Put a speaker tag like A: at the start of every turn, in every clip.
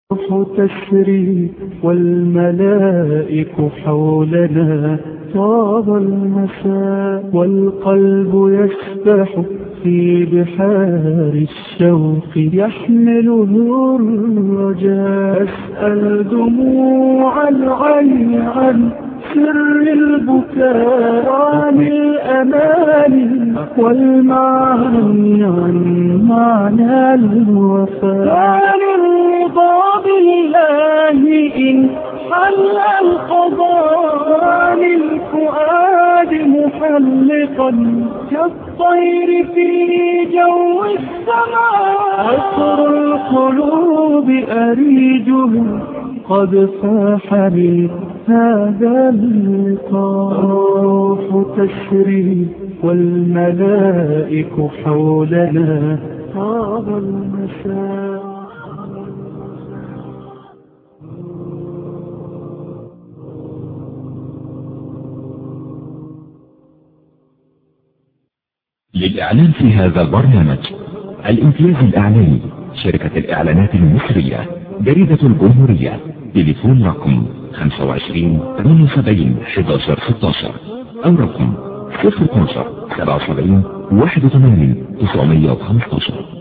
A: تسري والملائك حولنا طاب المساء والقلب يسبح في بحار الشوق يحمله الرجاء أسأل دموع العين عن سر البكاء عن الأمان والمعاني عن معنى الوفاء عن الرضا بالله إن حل القضاء عن الفؤاد محلقا كالطير في جو السماء عطر القلوب أريجه قد فاح من هذا اللقاء الروح تسري والملائك حولنا طاب المساء
B: للإعلان في هذا البرنامج الامتياز الإعلاني شركة الإعلانات المصرية جريدة الجمهورية تليفون رقم 25 78 11 16 أو رقم 012 77 81 915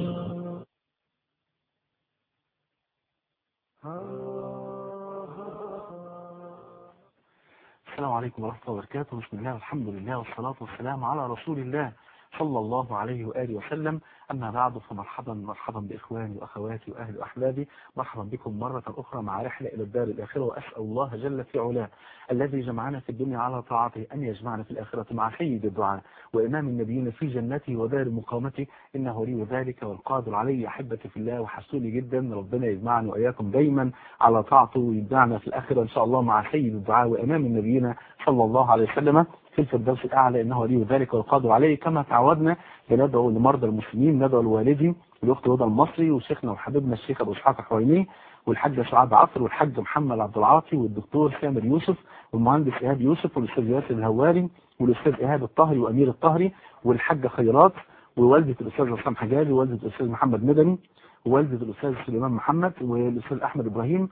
C: السلام عليكم ورحمة الله وبركاته بسم الله والحمد لله والصلاة والسلام على رسول الله صلى الله عليه وآله وسلم أما بعد فمرحبا مرحبا بإخواني وأخواتي وأهل وأحبابي مرحبا بكم مرة أخرى مع رحلة إلى الدار الآخرة وأسأل الله جل في علاه الذي جمعنا في الدنيا على طاعته أن يجمعنا في الآخرة مع سيد الدعاء وإمام النبيين في جنته ودار مقامته إنه ولي ذلك والقادر عليه أحبتي في الله وحسوني جدا ربنا يجمعني وإياكم دايما على طاعته ويجمعنا في الآخرة إن شاء الله مع سيد الدعاء وإمام النبيين صلى الله عليه وسلم في الفردوس الأعلى إنه ولي ذلك والقادر عليه كما تعودنا بندعو لمرضى المسلمين ندعو لوالدي والأخت هدى المصري وشيخنا وحبيبنا الشيخ أبو إسحاق الحويني والحاج سعاد عصر والحاج محمد عبد العاطي والدكتور سامر يوسف والمهندس إيهاب يوسف والأستاذ ياسر الهواري والأستاذ إيهاب الطهري وأمير الطهري والحاجة خيرات ووالدة الأستاذ عصام حجاجي ووالدة الأستاذ محمد مدني ووالدة الأستاذ سليمان محمد والأستاذ أحمد إبراهيم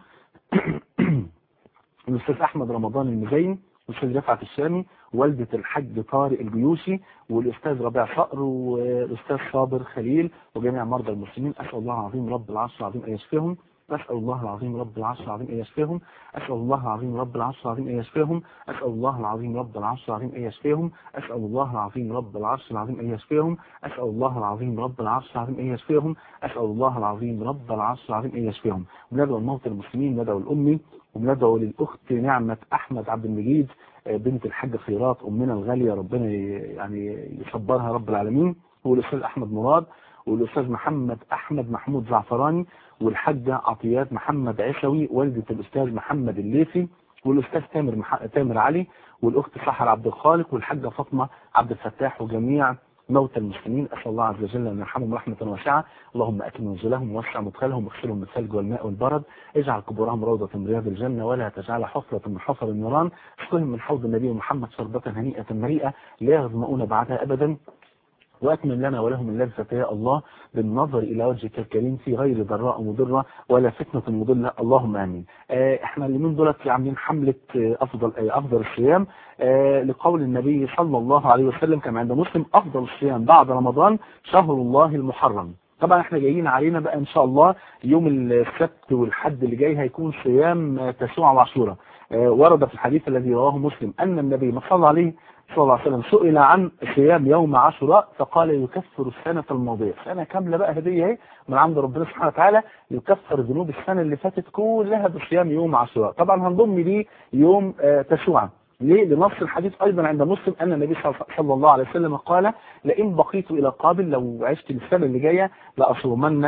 C: والأستاذ أحمد رمضان المزين والأستاذ رفعت الشامي والدة الحاج طارق الجيوشي والأستاذ ربيع صقر والأستاذ صابر خليل وجميع مرضى المسلمين أسأل الله العظيم رب العرش العظيم أن يشفيهم أسأل الله العظيم رب العرش العظيم أن يشفيهم أسأل الله العظيم رب العرش العظيم أن يشفيهم أسأل الله العظيم رب العرش العظيم أن يشفيهم أسأل الله العظيم رب العرش العظيم أن يشفيهم أسأل الله العظيم رب العرش العظيم أن يشفيهم أسأل الله العظيم رب العرش العظيم أن يشفيهم وندعو الموتى المسلمين ندعو الأمي وبندعو للأخت نعمة أحمد عبد المجيد بنت الحاج خيرات أمنا الغالية ربنا يعني يصبرها رب العالمين والأستاذ أحمد مراد والأستاذ محمد أحمد محمود زعفراني والحاجة عطيات محمد عشوي والدة الأستاذ محمد الليثي والأستاذ تامر مح... تامر علي والأخت سحر عبد الخالق والحاجة فاطمة عبد الفتاح وجميع موتى المسلمين أسأل الله عز وجل أن يرحمهم رحمة واسعة اللهم أكرم نزلهم ووسع مدخلهم واغسلهم بالثلج والماء والبرد اجعل قبورهم روضة من رياض الجنة ولا تجعل حفرة من حفر النيران اسقهم من حوض النبي محمد شربة هنيئة مريئة لا يظمؤون بعدها أبدا وأتمم لنا ولهم اللذة يا الله بالنظر إلى وجهك الكريم في غير ضراء مضرة ولا فتنة مضلة اللهم آمين آه احنا اليومين دولت عاملين حملة آه أفضل آه أفضل الصيام لقول النبي صلى الله عليه وسلم كما عند مسلم أفضل الصيام بعد رمضان شهر الله المحرم طبعا احنا جايين علينا بقى ان شاء الله يوم السبت والحد اللي جاي هيكون صيام تسوع وعاشوراء ورد في الحديث الذي رواه مسلم أن النبي ما صلى عليه صلى الله عليه وسلم سئل عن صيام يوم عاشوراء فقال يكفر السنة الماضية سنة كاملة بقى هدية اهي من عند ربنا سبحانه وتعالى يكفر ذنوب السنة اللي فاتت كلها بصيام يوم عاشوراء طبعا هنضم ليه يوم تسوعا ليه لنص الحديث أيضا عند مسلم أن النبي صلى الله عليه وسلم قال لئن بقيت إلى قابل لو عشت السنة اللي جاية لأصومن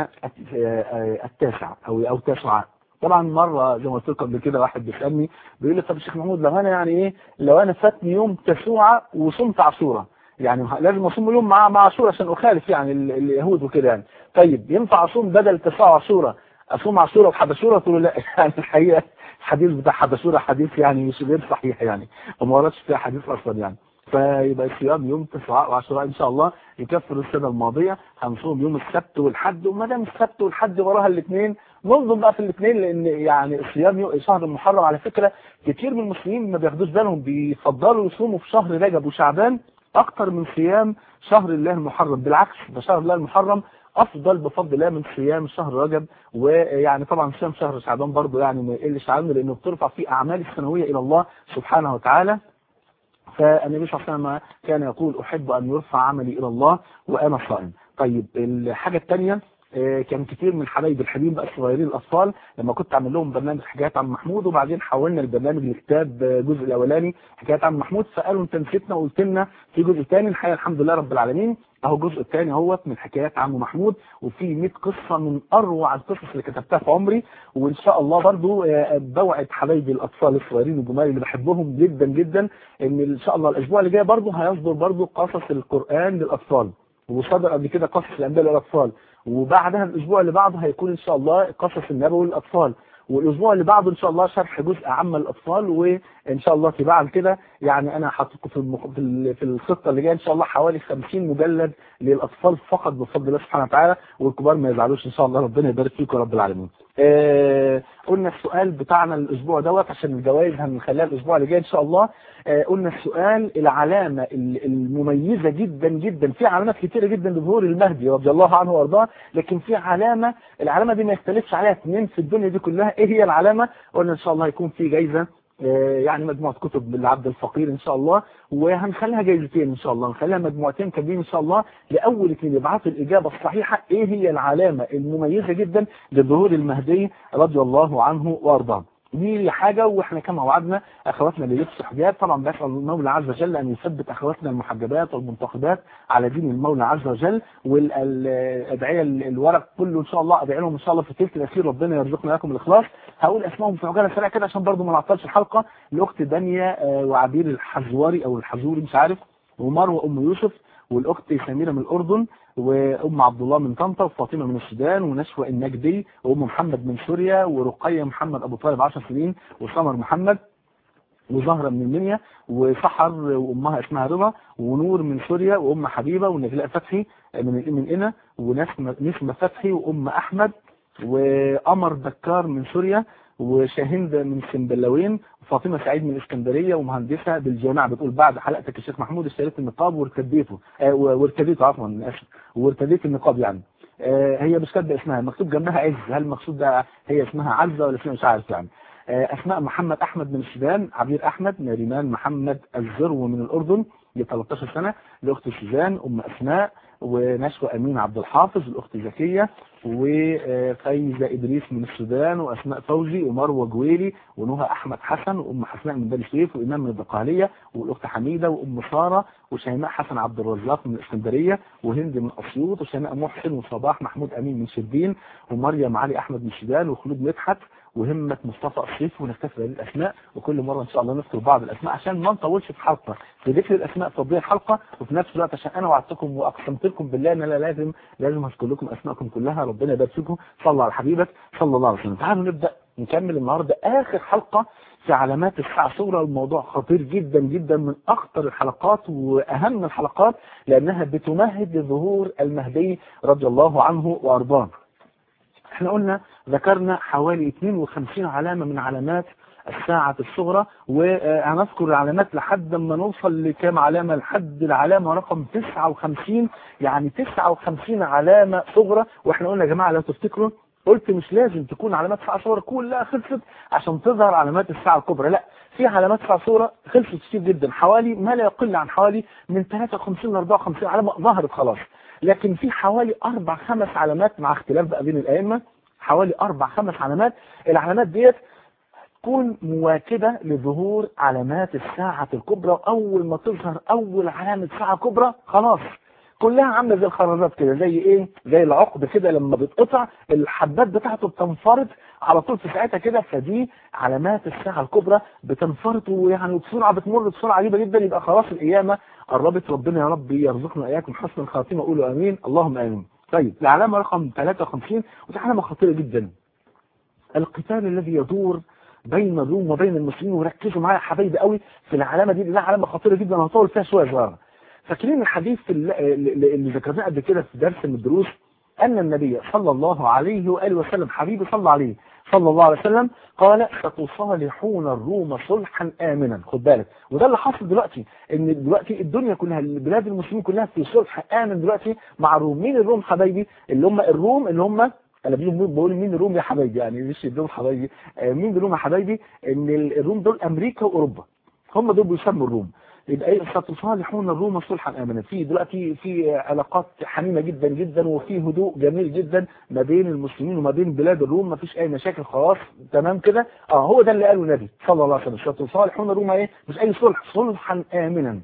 C: التاسع أو أو تسعة طبعا مرة زي ما قلت لكم قبل كده واحد بيسألني بيقول لي طب الشيخ محمود لو انا يعني ايه لو انا فاتني يوم تسوعة وصمت عاشوراء يعني لازم اصوم يوم مع مع عاشوراء عشان اخالف يعني اليهود وكده يعني طيب ينفع اصوم بدل تسوع عاشوراء اصوم عاشوراء وحبشوراء تقول لا يعني الحقيقة الحديث بتاع حبشوراء حديث يعني مش غير صحيح يعني وما وردش فيها حديث اصلا يعني فيبقى الصيام يوم تسعة وعشرة ان شاء الله يكفر السنة الماضية هنصوم يوم السبت والحد وما دام السبت والحد وراها الاثنين ننظم بقى في الاثنين لان يعني الصيام يو- شهر المحرم على فكره كتير من المسلمين ما بياخدوش بالهم بيفضلوا يصوموا في شهر رجب وشعبان اكتر من صيام شهر الله المحرم بالعكس ده شهر الله المحرم افضل بفضل الله من صيام شهر رجب ويعني طبعا صيام شهر شعبان برضه يعني ما يقلش عنه لانه بترفع فيه اعمال السنويه الى الله سبحانه وتعالى فالنبي صلى الله عليه وسلم كان يقول احب ان يرفع عملي الى الله وانا صائم طيب الحاجه الثانيه آه، كان كتير من حبايب الحبيب بقى الصغيرين الاطفال لما كنت اعمل لهم برنامج حكايات عن محمود وبعدين حولنا البرنامج لكتاب آه، الجزء الاولاني حكايات عن محمود فقالوا انت نسيتنا وقلت لنا في جزء ثاني الحقيقه الحمد لله رب العالمين اهو الجزء الثاني اهوت من حكايات عم محمود وفي 100 قصه من اروع القصص اللي كتبتها في عمري وان شاء الله برضو آه، بوعد حبايبي الاطفال الصغيرين الجمال اللي بحبهم جدا جدا ان ان شاء الله الاسبوع اللي جاي برضو هيصدر برضو قصص القران للاطفال وصدر قبل كده قصص الانبياء للاطفال وبعدها الاسبوع اللي بعده هيكون ان شاء الله قصص النبوي للاطفال والاسبوع اللي بعده ان شاء الله شرح جزء عام للاطفال وان شاء الله تباعا كده يعني انا حاطط في المخ... في ال- في الخطه اللي جايه ان شاء الله حوالي 50 مجلد للاطفال فقط بفضل الله سبحانه وتعالى والكبار ما يزعلوش ان شاء الله ربنا يبارك فيكم يا رب العالمين. آه قلنا السؤال بتاعنا الاسبوع دوت عشان الجوائز هنخليها الاسبوع اللي جاي ان شاء الله آه قلنا السؤال العلامه ال- المميزه جدا جدا في علامات كتيره جدا لظهور المهدي رضي الله عنه وارضاه لكن في علامه العلامه دي ما يختلفش عليها اثنين في الدنيا دي كلها ايه هي العلامه؟ قلنا ان شاء الله هيكون في جايزه آه، يعني مجموعة كتب للعبد الفقير ان شاء الله وهنخليها جايزتين ان شاء الله هنخليها مجموعتين كاملين ان شاء الله لاول اثنين يبعثوا الاجابة الصحيحة ايه هي العلامة المميزة جدا لظهور المهدي رضي الله عنه وارضاه دي حاجة واحنا كما وعدنا اخواتنا اللي يلبسوا حجاب طبعا بسأل المولى عز وجل ان يثبت اخواتنا المحجبات والمنتخبات على دين المولى عز وجل والادعية الورق كله ان شاء الله ادعي لهم ان شاء الله في الثلث الاخير ربنا يرزقنا لكم الاخلاص هقول اسمائهم في عجاله سريعه كده عشان برضو ما نعطلش الحلقه الاخت دانيا آه، وعبير الحزوري او الحزوري مش عارف ومروه ام يوسف والاخت سميره من الاردن وام عبد الله من طنطا وفاطمه من السودان ونشوى النجدي وام محمد من سوريا ورقيه محمد ابو طالب 10 سنين وسمر محمد وزهرة من المنيا وسحر وامها اسمها رضا ونور من سوريا وام حبيبه ونجلاء فتحي من من قنا ونسمه نسمه فتحي وام احمد وقمر بكار من سوريا وشاهند من سنبلاوين وفاطمه سعيد من الاسكندريه ومهندسه بالجامعه بتقول بعد حلقتك الشيخ محمود اشتريت النقاب وارتديته آه وارتديته عفوا انا اسف وارتديت النقاب يعني آه هي مش كاتبه اسمها مكتوب جنبها عز هل المقصود ده هي اسمها عزه ولا اسمها مش عارف يعني آه اسماء محمد احمد من السودان عبير احمد نريمان محمد الزرو من الاردن ل 13 سنه الاخت سوزان ام اسماء ونشوى امين عبد الحافظ الاخت زكيه وفايزه ادريس من السودان واسماء فوزي ومروه جويري ونهى احمد حسن وام حسناء من بني سويف وامام من الدقهليه والاخت حميده وام ساره وشيماء حسن عبد الرزاق من الاسكندريه وهند من اسيوط وشيماء محسن وصباح محمود امين من شربين ومريم علي احمد من السودان وخلود مدحت وهمة مصطفى الصيف ونكتفي بالاسماء وكل مره ان شاء الله نذكر بعض الاسماء عشان ما نطولش في حلقه في ذكر الاسماء تفضيل الحلقه وفي نفس الوقت عشان انا وعدتكم واقسمت لكم بالله ان انا لازم لازم اذكر لكم اسماءكم كلها ربنا يبارك فيكم صلى على حبيبك صلى الله عليه وسلم تعالوا نبدا نكمل النهارده اخر حلقه في علامات الساعه الصغرى الموضوع خطير جدا جدا من اخطر الحلقات واهم الحلقات لانها بتمهد لظهور المهدي رضي الله عنه وارضاه احنا قلنا ذكرنا حوالي 52 علامة من علامات الساعة الصغرى وهنذكر العلامات لحد ما نوصل لكام علامة لحد العلامة رقم 59 يعني 59 علامة صغرى واحنا قلنا يا جماعة لو تفتكروا قلت مش لازم تكون علامات الساعة الصغرى كلها خلصت عشان تظهر علامات الساعة الكبرى لا في علامات الساعة الصغرى خلصت كتير جدا حوالي ما لا يقل عن حوالي من 53 ل 54 علامة ظهرت خلاص لكن في حوالي اربع خمس علامات مع اختلاف بقى بين الائمه حوالي اربع خمس علامات العلامات ديت تكون مواكبة لظهور علامات الساعة الكبرى أول ما تظهر أول علامة ساعة كبرى خلاص كلها عاملة زي الخرزات كده زي ايه زي العقد كده لما بتقطع الحبات بتاعته بتنفرط على طول في ساعتها كده فدي علامات الساعة الكبرى بتنفرط ويعني بسرعة بتمر بسرعة عجيبة جدا يبقى خلاص القيامة قربت ربنا يا رب يرزقنا اياكم حسن الخاتمة قولوا امين اللهم امين طيب العلامة رقم 53 ودي علامة خطيرة جدا القتال الذي يدور بين الروم وبين المسلمين وركزوا معايا يا حبايبي قوي في العلامة دي لانها علامة خطيرة جدا هطول فيها شوية صغيرة فاكرين الحديث اللي, اللي ذكرناه قبل كده في درس من الدروس أن النبي صلى الله عليه وآله وسلم حبيبي صلى عليه صلى الله عليه وسلم قال ستصالحون الروم صلحا آمنا خد بالك وده اللي حاصل دلوقتي ان دلوقتي الدنيا كلها البلاد المسلمين كلها في صلح آمن دلوقتي مع الروم مين الروم حبايبي اللي هم الروم اللي هم انا بقول مين الروم يا حبايبي يعني مش الروم حبايبي آه مين الروم يا حبايبي ان الروم دول امريكا واوروبا هم دول بيسموا الروم يبقى ايه ستصالحون الروم صلحا امنا في دلوقتي في علاقات حميمه جدا جدا وفي هدوء جميل جدا ما بين المسلمين وما بين بلاد الروم ما فيش اي مشاكل خلاص تمام كده اه هو ده اللي قاله النبي صلى الله عليه وسلم ستصالحون الروم ايه مش اي صلح صلحا امنا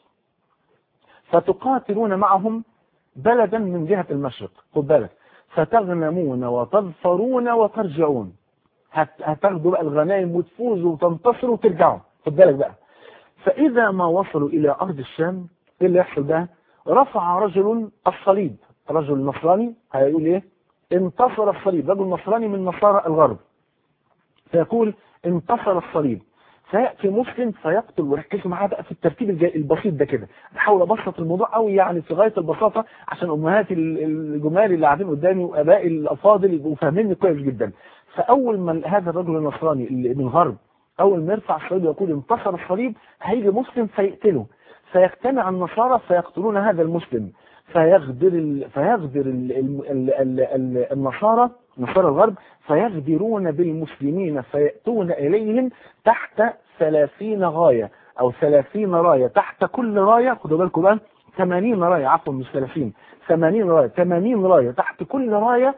C: فتقاتلون معهم بلدا من جهه المشرق خد بالك فتغنمون وتظفرون وترجعون هتاخدوا بقى الغنائم وتفوزوا وتنتصروا وترجعوا خد بالك بقى فإذا ما وصلوا إلى أرض الشام إيه اللي يحصل ده رفع رجل الصليب رجل نصراني هيقول إيه انتصر الصليب رجل نصراني من نصارى الغرب فيقول انتصر الصليب فيأتي مسلم فيقتل وركزوا معاه بقى في الترتيب البسيط ده كده بحاول ابسط الموضوع قوي يعني في غايه البساطه عشان امهاتي الجمال اللي قاعدين قدامي وابائي الافاضل يبقوا فاهميني كويس جدا فاول ما هذا الرجل النصراني اللي من الغرب اول ما يرفع الصليب ويقول انتصر الصليب هيجي مسلم فيقتله فيجتمع النصارى فيقتلون هذا المسلم فيغدر ال... فيغدر ال... ال... ال... ال... ال... النصارى نصارى الغرب فيغدرون بالمسلمين فيأتون إليهم تحت ثلاثين غاية أو ثلاثين راية تحت كل راية خدوا بالكم بقى 80 راية عفوا مش 30 80 راية 80 راية تحت كل راية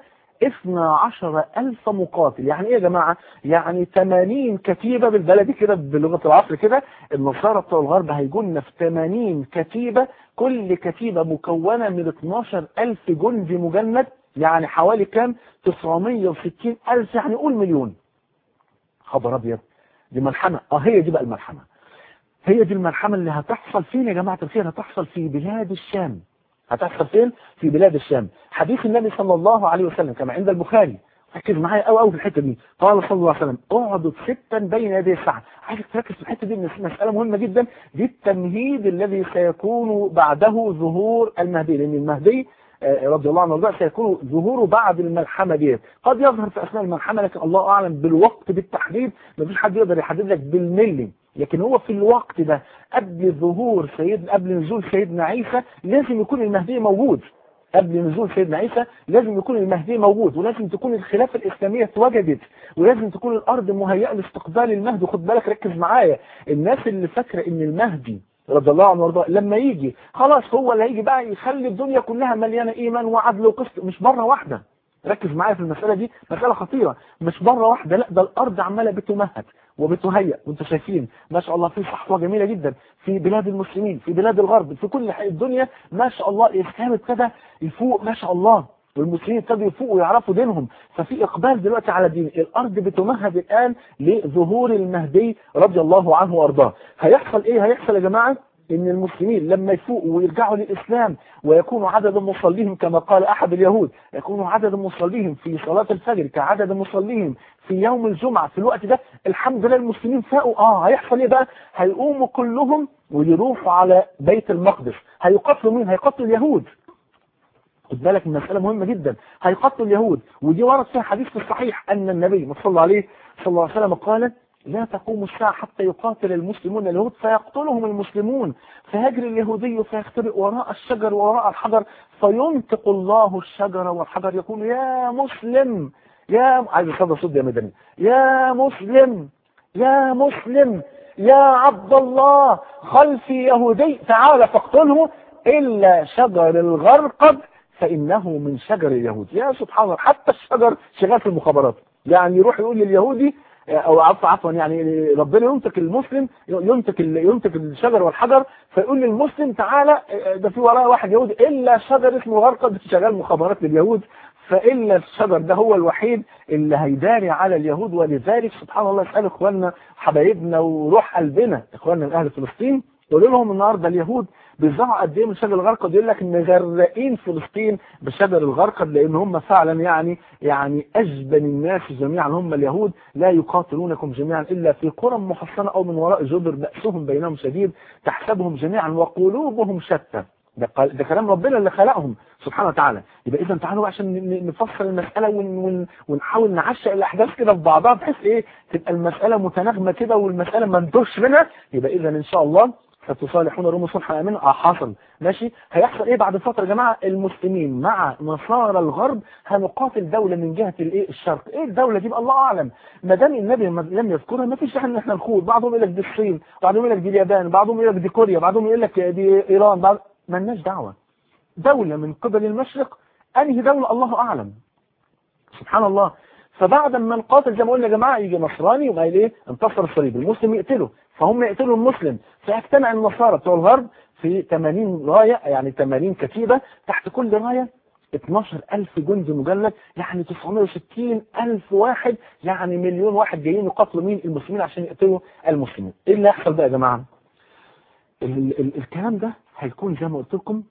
C: 12 ألف مقاتل يعني ايه يا جماعة يعني 80 كتيبة بالبلدي كده بلغة العصر كده النصارى بتوع الغرب هيجونا في 80 كتيبة كل كتيبة مكونة من 12 ألف جندي مجند يعني حوالي كام 960 ألف يعني قول مليون خبر أبيض دي ملحمة اه هي دي بقى الملحمة هي دي الملحمة اللي هتحصل فين يا جماعة الخير هتحصل في بلاد الشام هتحصل فين في بلاد الشام حديث النبي صلى الله عليه وسلم كما عند البخاري ركز معايا قوي قوي في الحته دي قال صلى الله عليه وسلم اقعدوا ستا بين يدي الساعه عايزك تركز في الحته دي مساله مهمه جدا دي التمهيد الذي سيكون بعده ظهور المهدي لان المهدي رضي الله عنه وارضاه سيكون ظهوره بعد الملحمه ديت قد يظهر في اثناء الملحمه لكن الله اعلم بالوقت بالتحديد مفيش حد يقدر يحدد لك بالملي لكن هو في الوقت ده قبل ظهور سيدنا قبل نزول سيدنا عيسى لازم يكون المهدي موجود قبل نزول سيدنا عيسى لازم يكون المهدي موجود ولازم تكون الخلافة الإسلامية اتوجدت ولازم تكون الأرض مهيئة لاستقبال المهدي خد بالك ركز معايا الناس اللي فاكرة إن المهدي رضي الله عنه وارضاه لما يجي خلاص هو اللي هيجي بقى يخلي الدنيا كلها مليانة إيمان وعدل وقسط مش مرة واحدة ركز معايا في المسألة دي مسألة خطيرة مش مرة واحدة لا ده الأرض عمالة بتمهد وبتهيأ وانتم شايفين ما شاء الله في صحوة جميلة جدا في بلاد المسلمين في بلاد الغرب في كل الدنيا ما شاء الله الإسلام ابتدى يفوق ما شاء الله والمسلمين ابتدوا يفوقوا ويعرفوا دينهم ففي إقبال دلوقتي على الدين الأرض بتمهد الآن لظهور المهدي رضي الله عنه وأرضاه هيحصل إيه هيحصل يا جماعة ان المسلمين لما يفوقوا ويرجعوا للإسلام ويكون عدد مصليهم كما قال أحد اليهود يكون عدد مصليهم في صلاة الفجر كعدد مصليهم في يوم الجمعة في الوقت ده الحمد لله المسلمين فاقوا اه هيحصل ايه بقى هيقوموا كلهم ويروحوا على بيت المقدس هيقتلوا مين هيقتلوا اليهود خد بالك المسألة مهمة جدا هيقتلوا اليهود ودي ورد فيها حديث في الصحيح أن النبي صلى الله عليه صلى الله عليه وسلم قال لا تقوم الساعة حتى يقاتل المسلمون اليهود فيقتلهم المسلمون فيجري اليهودي فيختبئ وراء الشجر وراء الحجر فينطق الله الشجر والحجر يقول يا مسلم يا عايز صدى صد يا مدني يا مسلم يا مسلم يا عبد الله خلفي يهودي تعال فاقتله إلا شجر الغرقد فإنه من شجر اليهود يا سبحان الله حتى الشجر شغال في المخابرات يعني يروح يقول لليهودي او عفوا عفوا يعني ربنا ينطق المسلم ينطق ينطق الشجر والحجر فيقول للمسلم تعالى ده في وراه واحد يهودي الا شجر اسمه غرقد شغال مخابرات لليهود فإلا الشجر ده هو الوحيد اللي هيداري على اليهود ولذلك سبحان الله اسأل اخواننا حبايبنا وروح قلبنا اخواننا من اهل فلسطين قولوا لهم النهارده اليهود بيزرعوا قد ايه من شجر الغرقد يقول لك ان غرقين فلسطين بشجر الغرقد لان هم فعلا يعني يعني اجبن الناس جميعا هم اليهود لا يقاتلونكم جميعا الا في قرى محصنه او من وراء جدر بأسهم بينهم شديد تحسبهم جميعا وقلوبهم شتى ده, قال- ده كلام ربنا اللي خلقهم سبحانه وتعالى يبقى اذا تعالوا عشان ن- ن- نفصل المساله ون ون ونحاول نعشق الاحداث كده في بعضها بحيث ايه تبقى المساله متناغمه كده والمساله ما ندوش منها يبقى اذا ان شاء الله ستصالحون روم صلحا امين اه حصل ماشي هيحصل ايه بعد فتره يا جماعه المسلمين مع نصارى الغرب هنقاتل دوله من جهه الايه الشرق ايه الدوله دي بقى الله اعلم ما دام النبي ما- لم يذكرها ما فيش احنا احنا نخوض بعضهم يقول لك دي الصين بعضهم يقول لك دي اليابان بعضهم يقول لك دي كوريا بعضهم يقول لك دي ايران بعض مالناش دعوه دوله من قبل المشرق انهي دوله الله اعلم سبحان الله فبعد ما نقاتل زي ما قلنا يا جماعه يجي نصراني وقال ايه انتصر الصليب المسلم يقتله فهم يقتلوا المسلم فيجتمع النصارى بتوع الغرب في 80 رايه يعني 80 كتيبه تحت كل رايه 12000 جندي مجند يعني 960 ألف واحد يعني مليون واحد جايين يقاتلوا مين المسلمين عشان يقتلوا المسلمين ايه اللي هيحصل بقى يا جماعه ال ال الكلام ده هيكون زي ما قلت لكم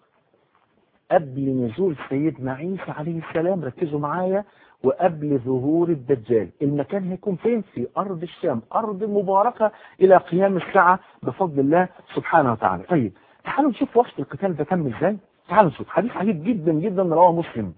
C: قبل نزول سيدنا عيسى عليه السلام ركزوا معايا وقبل ظهور الدجال المكان هيكون فين في أرض الشام أرض مباركة إلى قيام الساعة بفضل الله سبحانه وتعالى طيب تعالوا نشوف وصف القتال ده تم ازاي تعالوا نشوف حديث عجيب جدا جدا رواه مسلم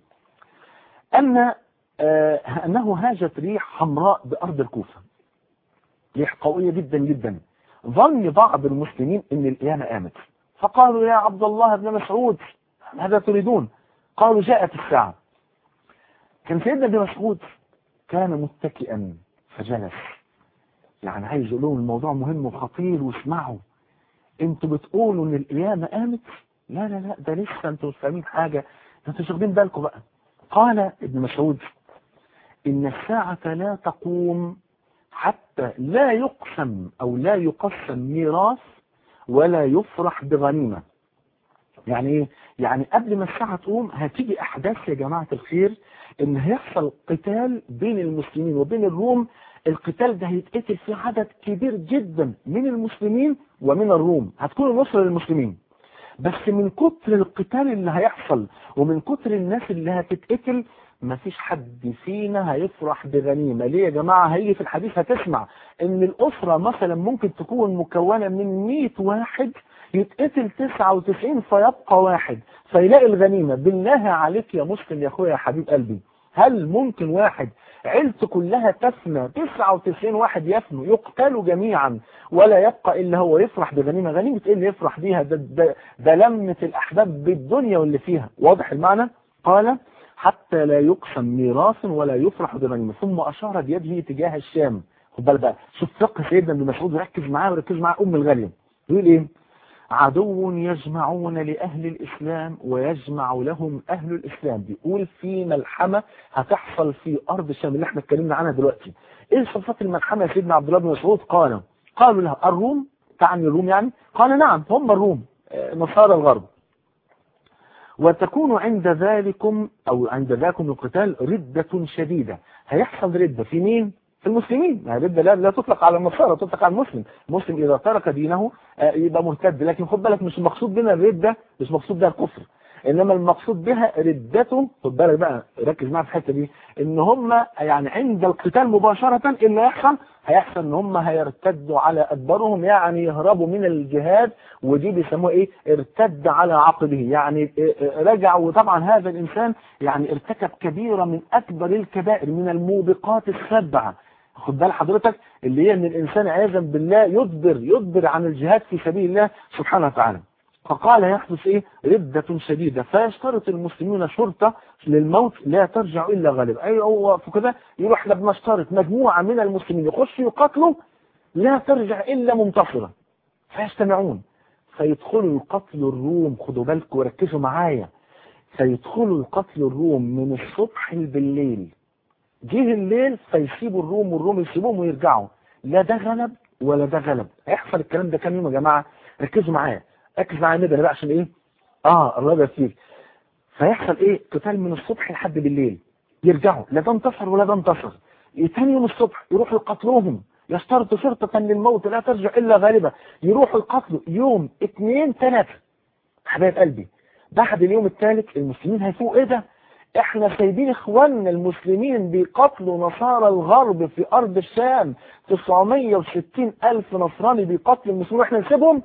C: أن آه أنه هاجت ريح حمراء بأرض الكوفة ريح قوية جدا جدا ظن بعض المسلمين أن القيامة قامت فقالوا يا عبد الله بن مسعود ماذا تريدون قالوا جاءت الساعة كان سيدنا ابن مسعود كان متكئا فجلس يعني عايز يقول لهم الموضوع مهم وخطير واسمعوا انتوا بتقولوا ان القيامة قامت لا لا لا ده لسه انتوا مش فاهمين حاجة ده انتوا مش واخدين بالكم بقى قال ابن مسعود ان الساعة لا تقوم حتى لا يقسم او لا يقسم ميراث ولا يفرح بغنيمة يعني ايه يعني قبل ما الساعة تقوم هتيجي احداث يا جماعة الخير ان هيحصل قتال بين المسلمين وبين الروم القتال ده هيتقتل فيه عدد كبير جدا من المسلمين ومن الروم هتكون النصرة للمسلمين بس من كتر القتال اللي هيحصل ومن كتر الناس اللي هتتقتل مفيش حد فينا هيفرح بغنيمة ليه يا جماعة هيجي في الحديث هتسمع ان الاسرة مثلا ممكن تكون مكونة من 100 واحد يتقتل 99 فيبقى واحد فيلاقي الغنيمة بالله عليك يا مسلم يا اخويا يا حبيب قلبي هل ممكن واحد عيلته كلها تفنى 99 واحد يفنوا يقتلوا جميعا ولا يبقى الا هو يفرح بغنيمه غنيمه ايه اللي يفرح بيها ده, ده, ده لمه الاحباب بالدنيا واللي فيها واضح المعنى قال حتى لا يقسم ميراث ولا يفرح بغنيمه ثم اشار بيده تجاه الشام خد بالك بقى شوف فقه سيدنا ابن مسعود ركز معاه وركز معاه ام الغاليه يقول ايه عدو يجمعون لأهل الإسلام ويجمع لهم أهل الإسلام بيقول في ملحمة هتحصل في أرض الشام اللي احنا اتكلمنا عنها دلوقتي إيه صفات الملحمة يا سيدنا عبد الله بن مسعود قال قالوا له الروم تعني الروم يعني قال نعم هم الروم آه، نصارى الغرب وتكون عند ذلكم أو عند ذاكم القتال ردة شديدة هيحصل ردة في مين؟ في المسلمين يعني الردة لا, لا تطلق على النصارى تطلق على المسلم المسلم إذا ترك دينه آه، يبقى مرتد لكن خد بالك مش المقصود بنا الردة مش مقصود بها الكفر إنما المقصود بها ردته خد بالك بقى ركز معايا في الحتة دي إن هم يعني عند القتال مباشرة إيه اللي هيحصل هيحصل إن هم هيرتدوا على أدبارهم يعني يهربوا من الجهاد ودي بيسموها إيه ارتد على عقبه يعني آه، آه، رجع وطبعا هذا الإنسان يعني ارتكب كبيرة من أكبر الكبائر من الموبقات السبعة خد بال حضرتك اللي هي ان الانسان عياذا بالله يدبر يدبر عن الجهاد في سبيل الله سبحانه وتعالى فقال يحدث ايه ردة شديدة فيشترط المسلمون شرطة للموت لا ترجع الا غالبا اي هو كده يروح احنا بنشترط مجموعة من المسلمين يخشوا يقاتلوا لا ترجع الا منتصرة فيجتمعون فيدخلوا القتل الروم خدوا بالكم وركزوا معايا فيدخلوا القتل الروم من الصبح بالليل جه الليل فيسيبوا الروم والروم يسيبوهم ويرجعوا لا ده غلب ولا ده غلب هيحصل الكلام ده كام يوم يا جماعه ركزوا معايا ركز معايا ندى بقى عشان ايه اه الرابع فيك فيحصل ايه قتال من الصبح لحد بالليل يرجعوا لا ده انتصر ولا ده انتصر تاني يوم الصبح يروحوا يقتلوهم يشترطوا شرطة للموت لا ترجع إلا غالبة يروحوا يقتلوا يوم اثنين ثلاثة حبايب قلبي بعد اليوم الثالث المسلمين هيفوق ايه ده احنا سايبين اخواننا المسلمين بيقتلوا نصارى الغرب في ارض الشام 960 الف نصراني بيقتلوا المسلمين واحنا نسيبهم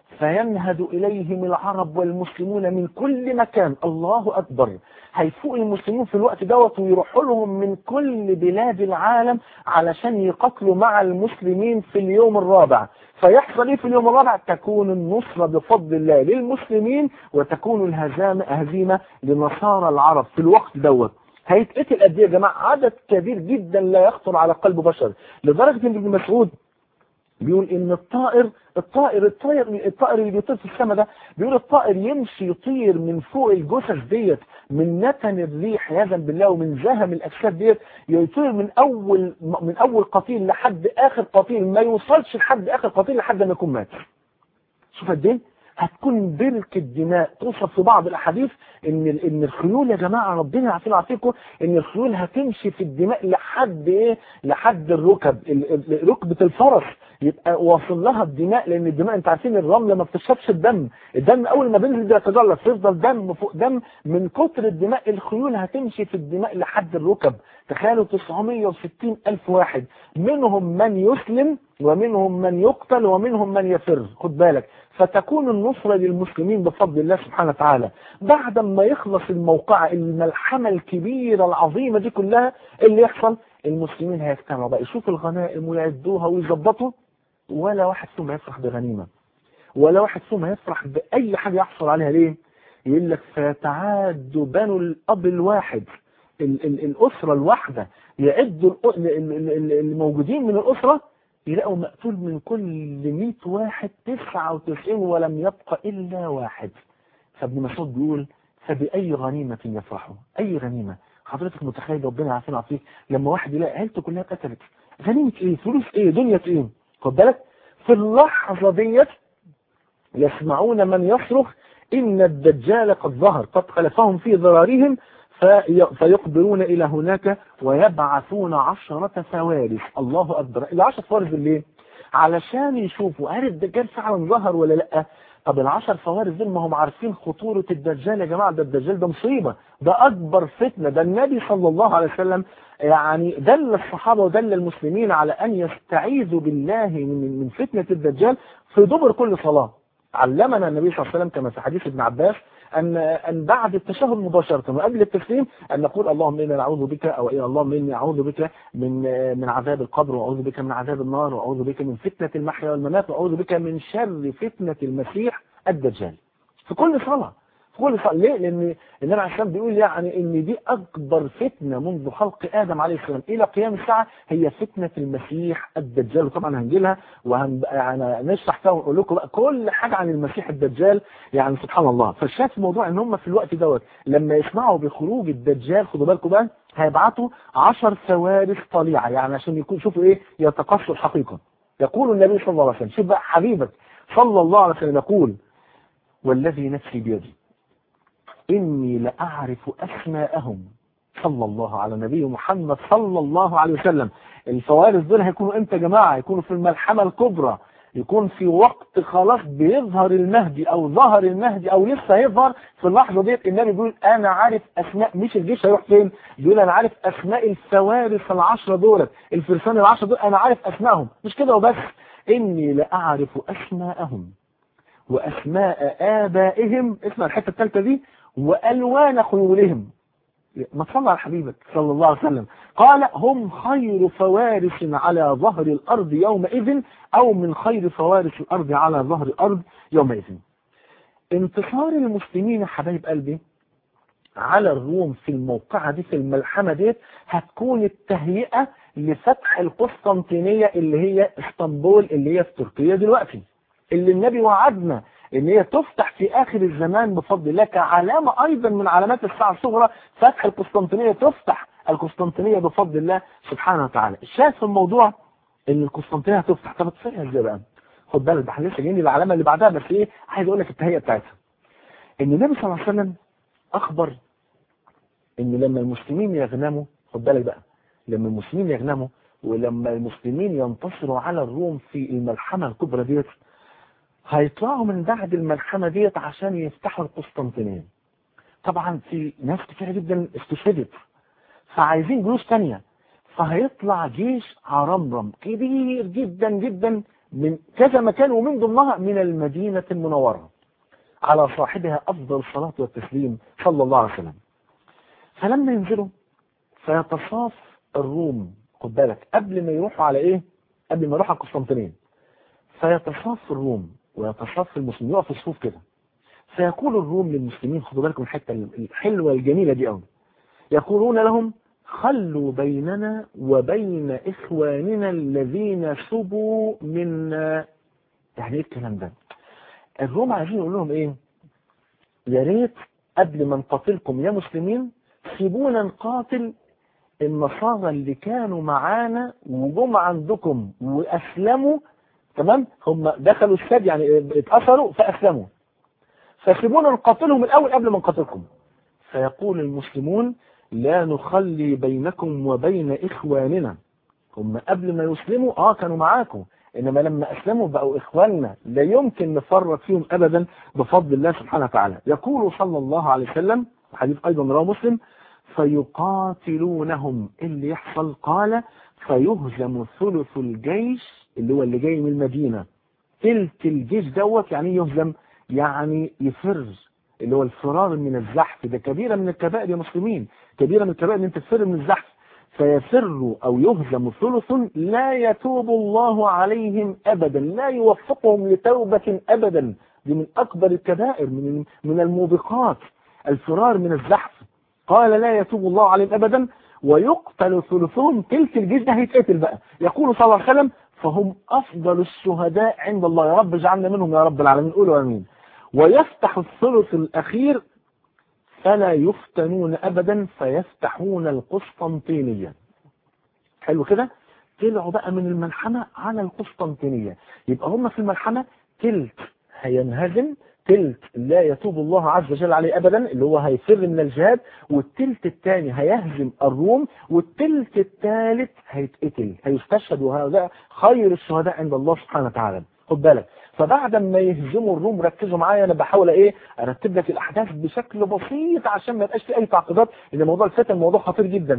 C: فينهد إليهم العرب والمسلمون من كل مكان الله أكبر هيفوق المسلمين في الوقت دوت ويروحوا لهم من كل بلاد العالم علشان يقاتلوا مع المسلمين في اليوم الرابع فيحصل ايه في اليوم الرابع تكون النصرة بفضل الله للمسلمين وتكون الهزامة هزيمة لنصارى العرب في الوقت دوت هيتقتل قد ايه يا جماعه عدد كبير جدا لا يخطر على قلب بشر لدرجه ان ابن مسعود بيقول ان الطائر الطائر الطائر الطائر اللي بيطير في السماء ده بيقول الطائر يمشي يطير من فوق الجثث ديت من نتن الريح عياذا بالله ومن زهم الاجساد ديت يطير من اول من اول قتيل لحد اخر قتيل ما يوصلش لحد اخر قتيل لحد ما يكون مات شوف قد ايه هتكون بركة دماء توصف في بعض الاحاديث ان ان الخيول يا جماعه ربنا يعافينا ويعافيكم ان الخيول هتمشي في الدماء لحد ايه لحد الركب ركبه الفرس يبقى واصل لها الدماء لان الدماء انت عارفين الرمله ما بتشربش الدم الدم اول ما بينزل بيتجلط فيفضل دم فوق دم من كتر الدماء الخيول هتمشي في الدماء لحد الركب تخيلوا 960 الف واحد منهم من يسلم ومنهم من يقتل ومنهم من يفر خد بالك فتكون النصرة للمسلمين بفضل الله سبحانه وتعالى بعد ما يخلص الموقعة الملحمة الكبيرة العظيمة دي كلها اللي يحصل المسلمين هيجتمعوا بقى يشوفوا الغنائم ويعدوها ويظبطوا ولا واحد فيهم هيفرح بغنيمة ولا واحد فيهم هيفرح بأي حاجة يحصل عليها ليه يقول لك فتعاد بنو الأب الواحد ال ال الأسرة الواحدة يعدوا الموجودين من الأسرة يلاقوا مقتول من كل 100 واحد 99 ولم يبقى إلا واحد فابن مسعود بيقول فبأي غنيمة يفرحوا أي غنيمة حضرتك متخيل ربنا عارفين عارفيك لما واحد يلاقي عيلته كلها اتقتلت غنيمة ايه فلوس ايه دنيا ايه خد بالك في اللحظة ديت يسمعون من يصرخ إن الدجال قد ظهر قد خلفهم في ضرارهم في فيقبلون إلى هناك ويبعثون عشرة فوارس الله أكبر العشرة فوارس اللي علشان يشوفوا هل الدجال فعلا ظهر ولا لأ طب العشر فوارس دول ما هم عارفين خطورة الدجال يا جماعة ده الدجال ده مصيبة ده أكبر فتنة ده النبي صلى الله عليه وسلم يعني دل الصحابة ودل المسلمين على أن يستعيذوا بالله من من فتنة الدجال في دبر كل صلاة علمنا النبي صلى الله عليه وسلم كما في حديث ابن عباس أن أن بعد التشهد مباشرة وقبل التسليم أن نقول اللهم إنا نعوذ بك أو إيه اللهم إني أعوذ بك من من عذاب القبر وأعوذ بك من عذاب النار وأعوذ بك من فتنة المحيا والممات وأعوذ بك من شر فتنة المسيح الدجال في كل صلاة في كل صلاة ليه؟ لأن النبي عليه السلام بيقول يعني إن دي أكبر فتنة منذ خلق آدم عليه السلام إلى قيام الساعة هي فتنة المسيح الدجال وطبعا هنجي لها وهن يعني نشرح فيها ونقول لكم بقى كل حاجة عن المسيح الدجال يعني سبحان الله فالشاهد في الموضوع إن هم في الوقت دوت لما يسمعوا بخروج الدجال خدوا بالكم بقى هيبعتوا 10 سوارس طليعة يعني عشان يكون شوفوا إيه يتقصوا الحقيقة يقول النبي صلى الله عليه وسلم شوف بقى حبيبك صلى الله عليه وسلم يقول والذي نفسي بيدي إني لأعرف أسماءهم صلى الله على نبي محمد صلى الله عليه وسلم الفوارس دول هيكونوا امتى يا جماعة يكونوا في الملحمة الكبرى يكون في وقت خلاص بيظهر المهدي او ظهر المهدي او لسه هيظهر في اللحظة ديت النبي بيقول انا عارف اسماء مش الجيش هيروح فين بيقول انا عارف اسماء الفوارس العشرة دولت الفرسان العشرة دول انا عارف اسمائهم مش كده وبس اني لأعرف اسماءهم واسماء ابائهم اسمع الحتة الثالثة دي والوان خيولهم ما تصلى على حبيبك صلى الله عليه وسلم قال هم خير فوارس على ظهر الأرض يومئذ أو من خير فوارس الأرض على ظهر الأرض يومئذ انتصار المسلمين يا حبايب قلبي على الروم في الموقعة دي في الملحمة دي هتكون التهيئة لفتح القسطنطينية اللي هي اسطنبول اللي هي في تركيا دلوقتي اللي النبي وعدنا ان هي تفتح في اخر الزمان بفضل الله كعلامة ايضا من علامات الساعة الصغرى فتح القسطنطينية تفتح القسطنطينية بفضل الله سبحانه وتعالى الشاهد في الموضوع ان القسطنطينية هتفتح طب تفرقها ازاي بقى خد بالك ده احنا لسه جايين العلامة اللي بعدها بس ايه عايز اقول لك التهيئة بتاعتها ان النبي صلى الله عليه وسلم اخبر ان لما المسلمين يغنموا خد بالك بقى لما المسلمين يغنموا ولما المسلمين ينتصروا على الروم في الملحمة الكبرى ديت هيطلعوا من بعد الملحمة ديت عشان يفتحوا القسطنطينية طبعا في ناس كتيرة جدا استشهدت فعايزين جيوش تانية فهيطلع جيش عرمرم كبير جدا جدا من كذا مكان ومن ضمنها من المدينة المنورة على صاحبها أفضل الصلاة والتسليم صلى الله عليه وسلم فلما ينزلوا فيتصاف الروم خد بالك قبل ما يروحوا على ايه قبل ما يروحوا على قسطنطينية فيتصاف الروم ويتصاف المسلمين يقف في صفوف كده فيقول الروم للمسلمين خدوا بالكم الحته الحلوه الجميله دي قوي يقولون لهم خلوا بيننا وبين اخواننا الذين سبوا منا يعني ايه الكلام ده الروم عايزين يقول لهم ايه يا ريت قبل ما نقاتلكم يا مسلمين سيبونا نقاتل النصارى اللي كانوا معانا وجم عندكم واسلموا تمام هم دخلوا السد يعني اتأثروا فاسلموا فسيبونا نقاتلهم الاول قبل ما نقاتلكم فيقول المسلمون لا نخلي بينكم وبين اخواننا هم قبل ما يسلموا اه كانوا معاكم انما لما اسلموا بقوا اخواننا لا يمكن نفرط فيهم ابدا بفضل الله سبحانه وتعالى يقول صلى الله عليه وسلم حديث ايضا رواه مسلم فيقاتلونهم اللي يحصل قال فيهزم ثلث الجيش اللي هو اللي جاي من المدينة تلت الجيش دوت يعني يهزم يعني يفر اللي هو الفرار من الزحف ده كبيرة من الكبائر يا مسلمين كبيرة من الكبائر ان انت تفر من الزحف فيفر او يهزم ثلث لا يتوب الله عليهم ابدا لا يوفقهم لتوبة ابدا دي من اكبر الكبائر من من الموبقات الفرار من الزحف قال لا يتوب الله عليهم ابدا ويقتل ثلثهم تلك الجيش ده هيتقتل بقى يقول صلى الله عليه وسلم فهم افضل الشهداء عند الله يا رب اجعلنا منهم يا رب العالمين قولوا امين ويفتح الثلث الاخير فلا يفتنون ابدا فيفتحون القسطنطينية حلو كده طلعوا بقى من الملحمة على القسطنطينية يبقى هم في الملحمة تلت هينهزم تلت لا يتوب الله عز وجل عليه ابدا اللي هو هيفر من الجهاد والتلت الثاني هيهزم الروم والتلت الثالث هيتقتل هيستشهد وهذا خير الشهداء عند الله سبحانه وتعالى خد بالك فبعد ما يهزموا الروم ركزوا معايا انا بحاول ايه ارتب لك الاحداث بشكل بسيط عشان ما يبقاش في اي تعقيدات ان موضوع الفتن موضوع خطير جدا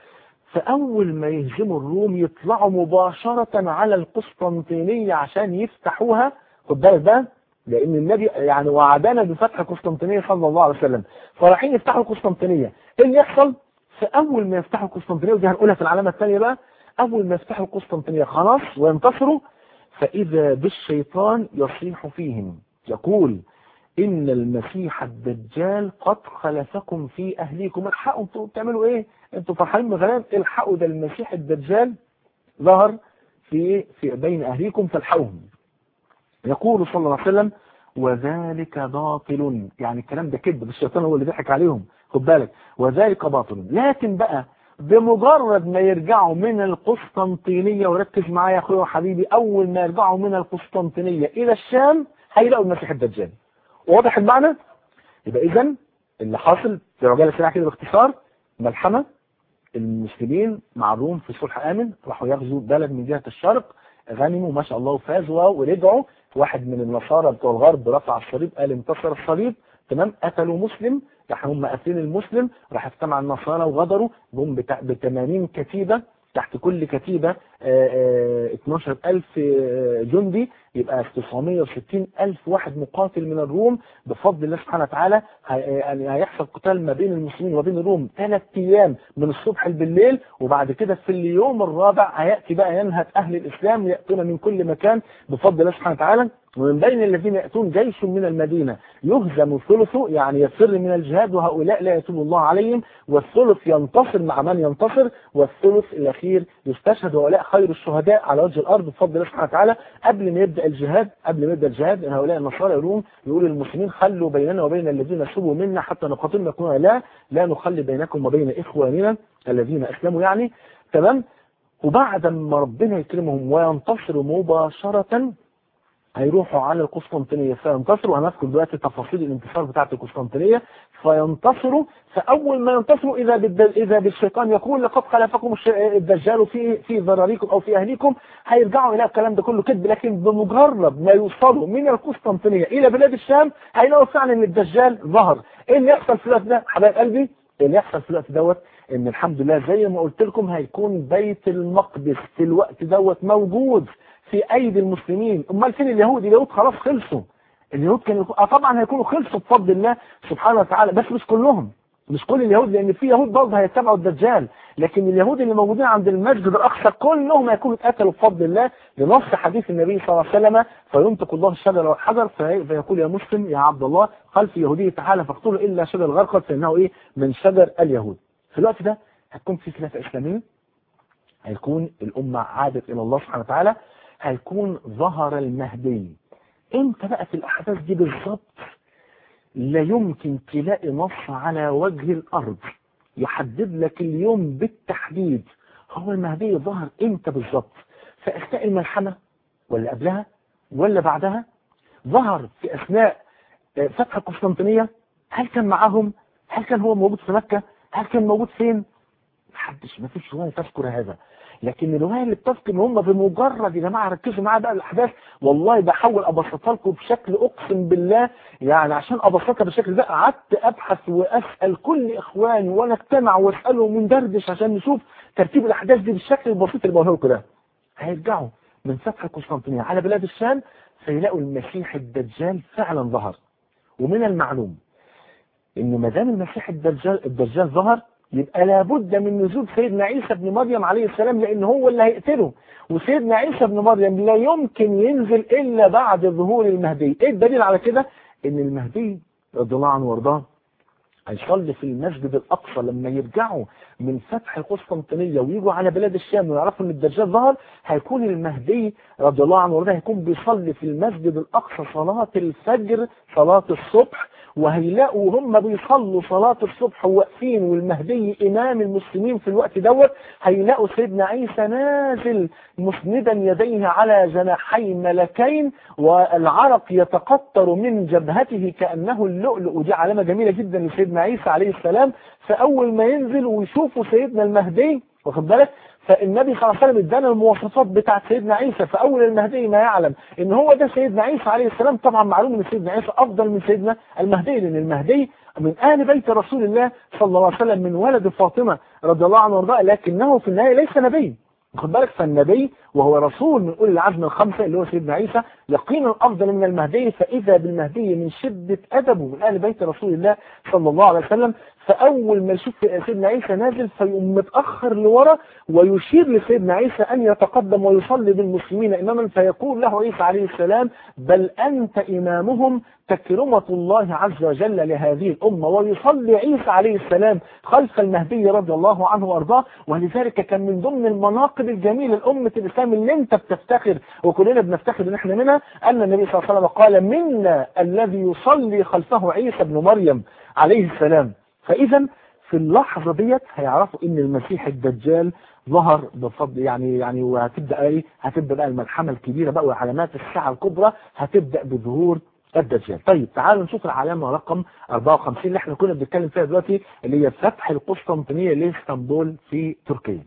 C: فاول ما يهزموا الروم يطلعوا مباشرة على القسطنطينية عشان يفتحوها خد بالك بقى لان النبي يعني وعدنا بفتح قسطنطينية صلى الله عليه وسلم فرايحين يفتحوا القسطنطينية ايه اللي يحصل فاول ما يفتحوا القسطنطينية ودي هنقولها في العلامة الثانية بقى اول ما يفتحوا القسطنطينية خلاص وينتصروا فاذا بالشيطان يصيح فيهم يقول ان المسيح الدجال قد خلفكم في اهليكم الحقوا انتوا بتعملوا ايه انتوا فرحانين بغلام الحقوا ده المسيح الدجال ظهر في في بين اهليكم فالحقوهم يقول صلى الله عليه وسلم وذلك باطل يعني الكلام ده كذب الشيطان هو اللي ضحك عليهم خد بالك وذلك باطل لكن بقى بمجرد ما يرجعوا من القسطنطينية وركز معايا يا اخويا وحبيبي اول ما يرجعوا من القسطنطينية الى الشام هيلاقوا المسيح الدجال واضح المعنى يبقى اذا اللي حاصل في عجالة سريعة كده باختصار ملحمة المسلمين مع الروم في صلح امن راحوا يغزوا بلد من جهة الشرق غنموا ما شاء الله وفازوا ورجعوا واحد من النصارى بتوع الغرب رفع الصليب قال انتصر الصليب تمام قتلوا مسلم راح هم قاتلين المسلم راح اجتمع النصارى وغدروا جم ب 80 كتيبة تحت كل كتيبة 12000 جندي يبقى 960 ألف واحد مقاتل من الروم بفضل الله سبحانه وتعالى يعني هيحصل قتال ما بين المسلمين وبين الروم ثلاث أيام من الصبح بالليل وبعد كده في اليوم الرابع هيأتي بقى ينهت أهل الإسلام يأتون من كل مكان بفضل الله سبحانه وتعالى ومن بين الذين يأتون جيش من المدينة يهزم ثلثه يعني يفر من الجهاد وهؤلاء لا يتوب الله عليهم والثلث ينتصر مع من ينتصر والثلث الأخير يستشهد وهؤلاء خير الشهداء على وجه الأرض بفضل الله سبحانه وتعالى قبل ما يبدأ الجهاد قبل ما يبدأ الجهاد ان هؤلاء النصارى يقولون يقول المسلمين خلوا بيننا وبين الذين سبوا منا حتى نقاتل نكون لا لا نخلي بينكم وبين إخواننا الذين أسلموا يعني تمام وبعد ما ربنا يكرمهم وينتصروا مباشرة هيروحوا على القسطنطينية فينتصروا هنذكر دلوقتي تفاصيل الانتصار بتاعة القسطنطينية فينتصروا فأول ما ينتصروا إذا إذا بالشيطان يقول لقد خلفكم الدجال في في ذراريكم أو في أهليكم هيرجعوا إلى الكلام ده كله كذب لكن بمجرد ما يوصلوا من القسطنطينية إلى بلاد الشام هيلاقوا فعلا إن الدجال ظهر إيه اللي يحصل في الوقت ده حبايب قلبي اللي يحصل في الوقت دوت ان الحمد لله زي ما قلت لكم هيكون بيت المقدس في الوقت دوت موجود في ايدي المسلمين امال فين اليهود اليهود خلاص خلصوا اليهود كانوا اه طبعا هيكونوا خلصوا بفضل الله سبحانه وتعالى بس مش كلهم مش كل اليهود لان في يهود برضه هيتبعوا الدجال لكن اليهود اللي موجودين عند المسجد الاقصى كلهم هيكونوا اتقتلوا بفضل الله لنص حديث النبي صلى الله عليه وسلم فينطق الله الشجر والحجر في- فيقول يا مسلم يا عبد الله خلف يهودي تعالى فاقتلوا الا شجر الغرقد فانه ايه من شجر اليهود في الوقت ده هتكون في خلافه اسلاميه هيكون الامه عادت الى الله سبحانه وتعالى هيكون ظهر المهدي امتى بقى في الاحداث دي بالظبط لا يمكن تلاقي نص على وجه الأرض يحدد لك اليوم بالتحديد هو المهدي ظهر امتى بالظبط في أثناء الملحمة ولا قبلها ولا بعدها ظهر في أثناء آه، فتح القسطنطينية هل كان معاهم هل كان هو موجود في مكة هل كان موجود فين محدش ما فيش رواية تذكر هذا لكن الرواية اللي بتذكر ان هم بمجرد يا جماعة ركزوا معايا بقى الأحداث والله بحاول أبسطها لكم بشكل أقسم بالله يعني عشان أبسطها بالشكل ده قعدت أبحث وأسأل كل إخواني وأنا اجتمع وأسألهم وندردش عشان نشوف ترتيب الأحداث دي بالشكل البسيط اللي بقوله لكم ده هيرجعوا من فتح القسطنطينية على بلاد الشام فيلاقوا المسيح الدجال فعلا ظهر ومن المعلوم ان ما دام المسيح الدجال الدجال ظهر يبقى لابد من نزول سيدنا عيسى ابن مريم عليه السلام لان هو اللي هيقتله وسيدنا عيسى ابن مريم لا يمكن ينزل الا بعد ظهور المهدي ايه الدليل على كده ان المهدي رضي الله عنه وارضاه هيصلي في المسجد الاقصى لما يرجعوا من فتح القسطنطينيه ويجوا على بلاد الشام ويعرفوا ان الدجال ظهر هيكون المهدي رضي الله عنه وارضاه هيكون بيصلي في المسجد الاقصى صلاه الفجر صلاه الصبح وهيلاقوا هم بيصلوا صلاة الصبح واقفين والمهدي إمام المسلمين في الوقت دوت هيلاقوا سيدنا عيسى نازل مسندا يديه على جناحي ملكين والعرق يتقطر من جبهته كأنه اللؤلؤ ودي علامة جميلة جدا لسيدنا عيسى عليه السلام فأول ما ينزل ويشوفوا سيدنا المهدي واخد بالك فالنبي صلى الله عليه وسلم ادانا المواصفات بتاعت سيدنا عيسى فاول المهدي ما يعلم ان هو ده سيدنا عيسى عليه السلام طبعا معلوم ان سيدنا عيسى افضل من سيدنا المهدي لان المهدي من اهل بيت رسول الله صلى الله عليه وسلم من ولد فاطمه رضي الله عنه وارضاه لكنه في النهايه ليس نبي خد بالك فالنبي وهو رسول من اولي العزم الخمسه اللي هو سيدنا عيسى يقينا افضل من المهدي فاذا بالمهدي من شده ادبه من اهل بيت رسول الله صلى الله عليه وسلم فاول ما يشوف سيدنا عيسى نازل فيقوم متاخر لورا ويشير لسيدنا عيسى ان يتقدم ويصلي بالمسلمين اماما فيقول له عيسى عليه السلام بل انت امامهم تكرمة الله عز وجل لهذه الأمة ويصلي عيسى عليه السلام خلف المهدي رضي الله عنه وأرضاه ولذلك كان من ضمن المناقب الجميلة لأمة الإسلام اللي أنت بتفتخر وكلنا بنفتخر إن إحنا منها أن النبي صلى الله عليه وسلم قال منا الذي يصلي خلفه عيسى بن مريم عليه السلام فإذا في اللحظة ديت هيعرفوا ان المسيح الدجال ظهر بفضل يعني يعني وهتبدا ايه هتبدا بقى الملحمه الكبيره بقى وعلامات الساعه الكبرى هتبدا بظهور الدجال طيب تعالوا نشوف العلامه رقم 54 اللي احنا كنا بنتكلم فيها دلوقتي اللي هي فتح القسطنطينيه لاسطنبول في تركيا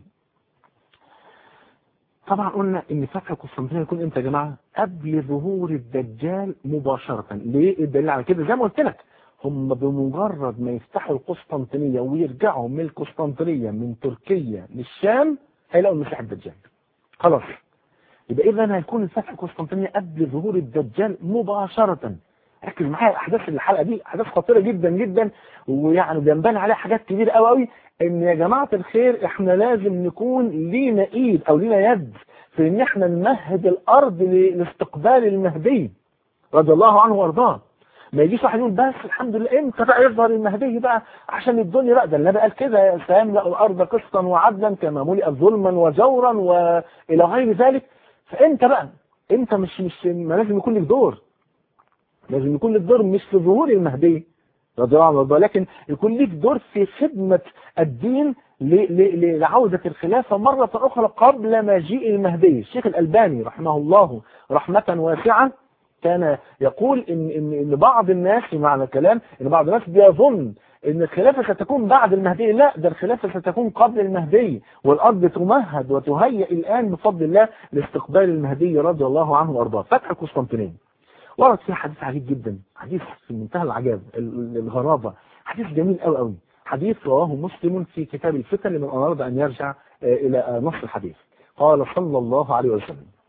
C: طبعا قلنا ان فتح القسطنطينيه يكون امتى يا جماعه قبل ظهور الدجال مباشره ليه الدليل على كده زي ما قلت لك هم بمجرد ما يفتحوا القسطنطينية ويرجعوا من القسطنطينية من تركيا للشام هيلاقوا المسيح الدجال خلاص يبقى اذا هيكون الفتح القسطنطينية قبل ظهور الدجال مباشرة ركز معايا الاحداث الحلقه دي احداث خطيره جدا جدا ويعني بينبني عليها حاجات كتير قوي قوي ان يا جماعه الخير احنا لازم نكون لينا ايد او لينا يد في ان احنا نمهد الارض لاستقبال المهدي رضي الله عنه وارضاه ما يجيش واحد يقول بس الحمد لله امتى بقى يظهر المهدي بقى عشان الدنيا بقى ده النبي قال كده سيملا الارض قسطا وعدلا كما ملئت ظلما وجورا والى غير ذلك فانت بقى انت مش مش ما لازم يكون لك دور لازم يكون لك دور مش في ظهور المهدي رضي الله عنه وارضاه لكن يكون لك دور في خدمة الدين لعودة الخلافة مرة أخرى قبل مجيء المهدي الشيخ الألباني رحمه الله رحمة واسعة كان يقول إن, إن, إن بعض الناس معنى الكلام إن بعض الناس بيظن إن الخلافة ستكون بعد المهدي لا ده الخلافة ستكون قبل المهدي والأرض تمهد وتهيئ الآن بفضل الله لاستقبال المهدي رضي الله عنه وأرضاه فتح القسطنطينية ورد فيه حديث عجيب جدا حديث في منتهى العجاب الغرابة حديث جميل قوي قوي حديث رواه مسلم في كتاب الفتن لمن أراد أن يرجع إلى نص الحديث قال صلى الله عليه وسلم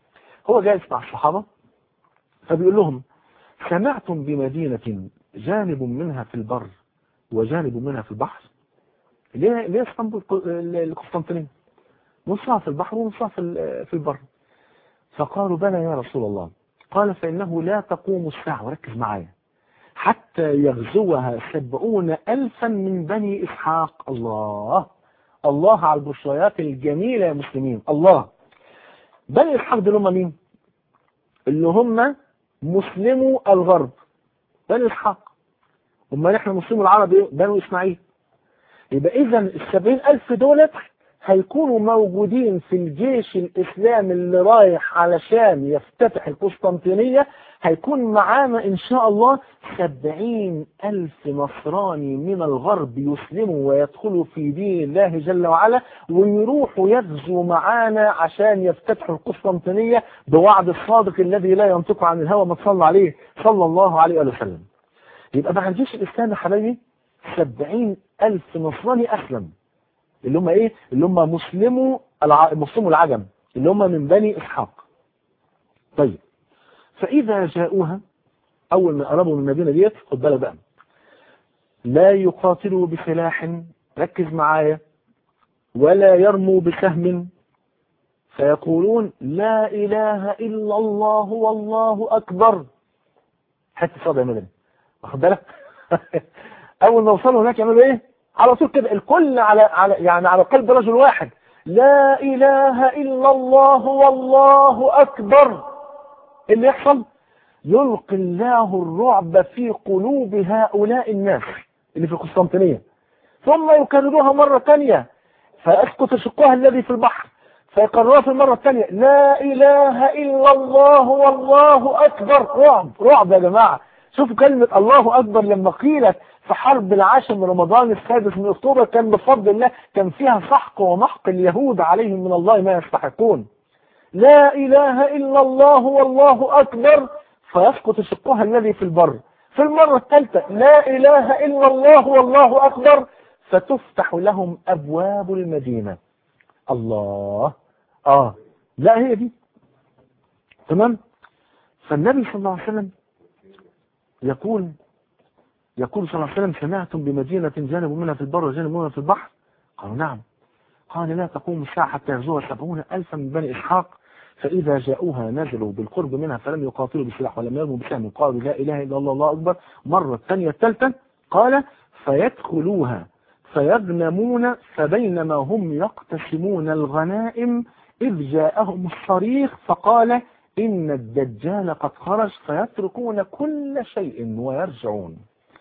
C: هو جالس مع الصحابة فبيقول لهم سمعتم بمدينة جانب منها في البر وجانب منها في البحر ليه ليه اسطنبول القسطنطينية نصها في البحر ونصها في في البر فقالوا بلى يا رسول الله قال فإنه لا تقوم الساعة وركز معايا حتى يغزوها سبعون ألفا من بني إسحاق الله الله على البشريات الجميلة يا مسلمين الله بني إسحاق دول هم مين اللي هم مسلموا الغرب بني إسحاق هم احنا مسلموا العرب ايه بنو إسماعيل يبقى إذا السبعين ألف دولت هيكونوا موجودين في الجيش الإسلامي اللي رايح علشان يفتتح القسطنطينية هيكون معانا إن شاء الله سبعين ألف نصراني من الغرب يسلموا ويدخلوا في دين الله جل وعلا ويروحوا يغزوا معانا عشان يفتتحوا القسطنطينية بوعد الصادق الذي لا ينطق عن الهوى ما صلى عليه صلى الله عليه وسلم يبقى مع الجيش الإسلامي حبايبي سبعين ألف نصراني أسلم اللي هم ايه اللي هم مسلموا الع... مسلموا العجم اللي هم من بني اسحاق طيب فاذا جاءوها اول ما قربوا من المدينه ديت خد بالك بقى لا يقاتلوا بسلاح ركز معايا ولا يرموا بسهم فيقولون لا اله الا الله والله اكبر حته صدى يا مدني واخد بالك اول ما وصلوا هناك يعملوا ايه على طول كده الكل على على يعني على قلب رجل واحد لا اله الا الله والله اكبر اللي يحصل يلقي الله الرعب في قلوب هؤلاء الناس اللي في القسطنطينيه ثم يكرروها مرة ثانية فيسقط شقها الذي في البحر فيقررها في المرة الثانية لا إله إلا الله والله أكبر رعب رعب يا جماعة شوفوا كلمة الله أكبر لما قيلت في حرب العاشر من رمضان السادس من أكتوبر كان بفضل الله كان فيها سحق ومحق اليهود عليهم من الله ما يستحقون لا إله إلا الله والله أكبر فيسقط شقها الذي في البر في المرة الثالثة لا إله إلا الله والله أكبر فتفتح لهم أبواب المدينة الله آه لا هي دي تمام فالنبي صلى الله عليه وسلم يقول يقول صلى الله عليه وسلم سمعتم بمدينة جانب منها في البر وجانب منها في البحر قالوا نعم قال لا تقوم الساعة حتى يغزوها سبعون ألفا من بني إسحاق فإذا جاءوها نزلوا بالقرب منها فلم يقاتلوا بسلاح ولم يرموا بسهم قالوا لا إله إلا الله الله أكبر مرة الثانية الثالثة قال فيدخلوها فيغنمون فبينما هم يقتسمون الغنائم إذ جاءهم الصريخ فقال إن الدجال قد خرج فيتركون كل شيء ويرجعون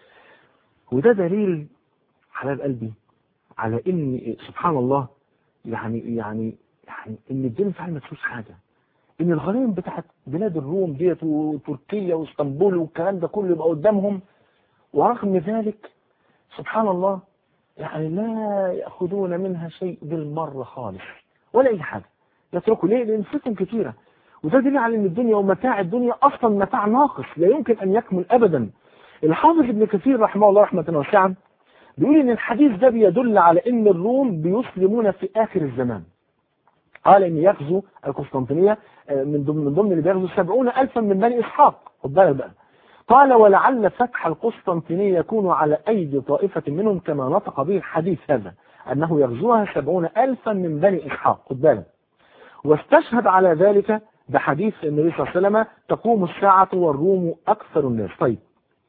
C: وده دليل حباب قلبي على ان سبحان الله يعني يعني يعني ان الدين فعلا ما تفوش حاجه ان الغنائم بتاعت بلاد الروم ديت وتركيا واسطنبول والكلام ده كله يبقى قدامهم ورغم ذلك سبحان الله يعني لا ياخذون منها شيء بالمره خالص ولا اي حاجه يتركوا ليه؟ لان فتن كثيره وده دليل على ان الدنيا ومتاع الدنيا اصلا متاع ناقص لا يمكن ان يكمل ابدا الحافظ ابن كثير رحمه الله رحمه واسعه بيقول ان الحديث ده بيدل على ان الروم بيسلمون في اخر الزمان قال ان يغزو القسطنطينيه من ضمن من ضمن اللي بيغزو سبعون الفا من بني اسحاق خد بالك بقى قال ولعل فتح القسطنطينيه يكون على ايدي طائفه منهم كما نطق به الحديث هذا انه يغزوها سبعون الفا من بني اسحاق خد بالك واستشهد على ذلك بحديث النبي صلى الله عليه وسلم تقوم الساعة والروم أكثر الناس طيب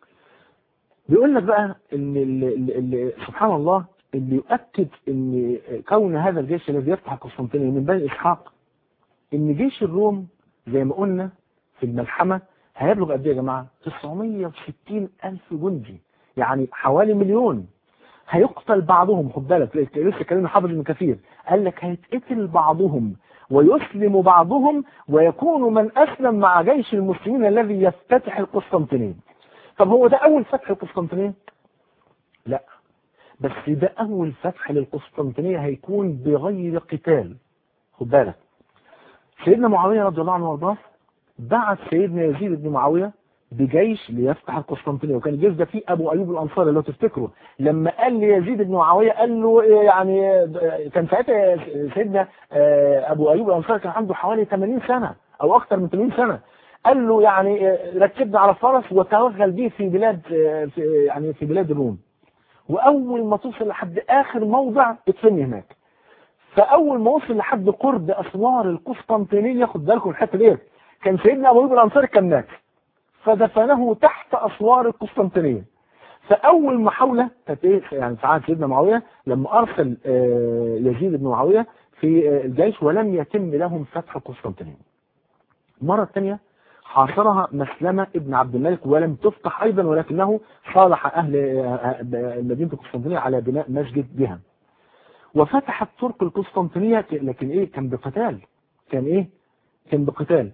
C: بيقول لك بقى ان اللي اللي سبحان الله اللي يؤكد ان كون هذا الجيش الذي يفتح القسطنطينية من بني اسحاق ان جيش الروم زي ما قلنا في الملحمة هيبلغ قد ايه يا جماعة 960 ألف جندي يعني حوالي مليون هيقتل بعضهم خد بالك لسه كلمة حافظ ابن كثير قال لك هيتقتل بعضهم ويسلم بعضهم ويكون من أسلم مع جيش المسلمين الذي يفتتح القسطنطينية طب هو ده أول فتح القسطنطينية لا بس ده أول فتح للقسطنطينية هيكون بغير قتال خد بالك سيدنا معاوية رضي الله عنه وارضاه بعث سيدنا يزيد بن معاوية بجيش ليفتح القسطنطينية وكان الجيش ده فيه أبو أيوب الأنصاري لو تفتكروا لما قال ليزيد بن معاوية قال له يعني كان ساعتها سيدنا أبو أيوب الأنصاري كان عنده حوالي 80 سنة او اكثر من 80 سنة قال له يعني ركبنا على فرس وتوغل به في بلاد في يعني في بلاد الروم واول ما توصل لحد اخر موضع ادفني هناك فاول ما وصل لحد قرب اسوار القسطنطينيه خد بالكم الحته ديت كان سيدنا ابو ايوب الانصاري كان مات فدفنه تحت اسوار القسطنطينيه فاول محاوله كانت ايه يعني في عهد سيدنا معاويه لما ارسل يزيد بن معاويه في الجيش ولم يتم لهم فتح القسطنطينيه المره الثانيه حاصرها مسلمة ابن عبد الملك ولم تفتح أيضا ولكنه صالح أهل مدينة القسطنطينية على بناء مسجد بها وفتح الترك القسطنطينية لكن إيه كان بقتال كان إيه كان بقتال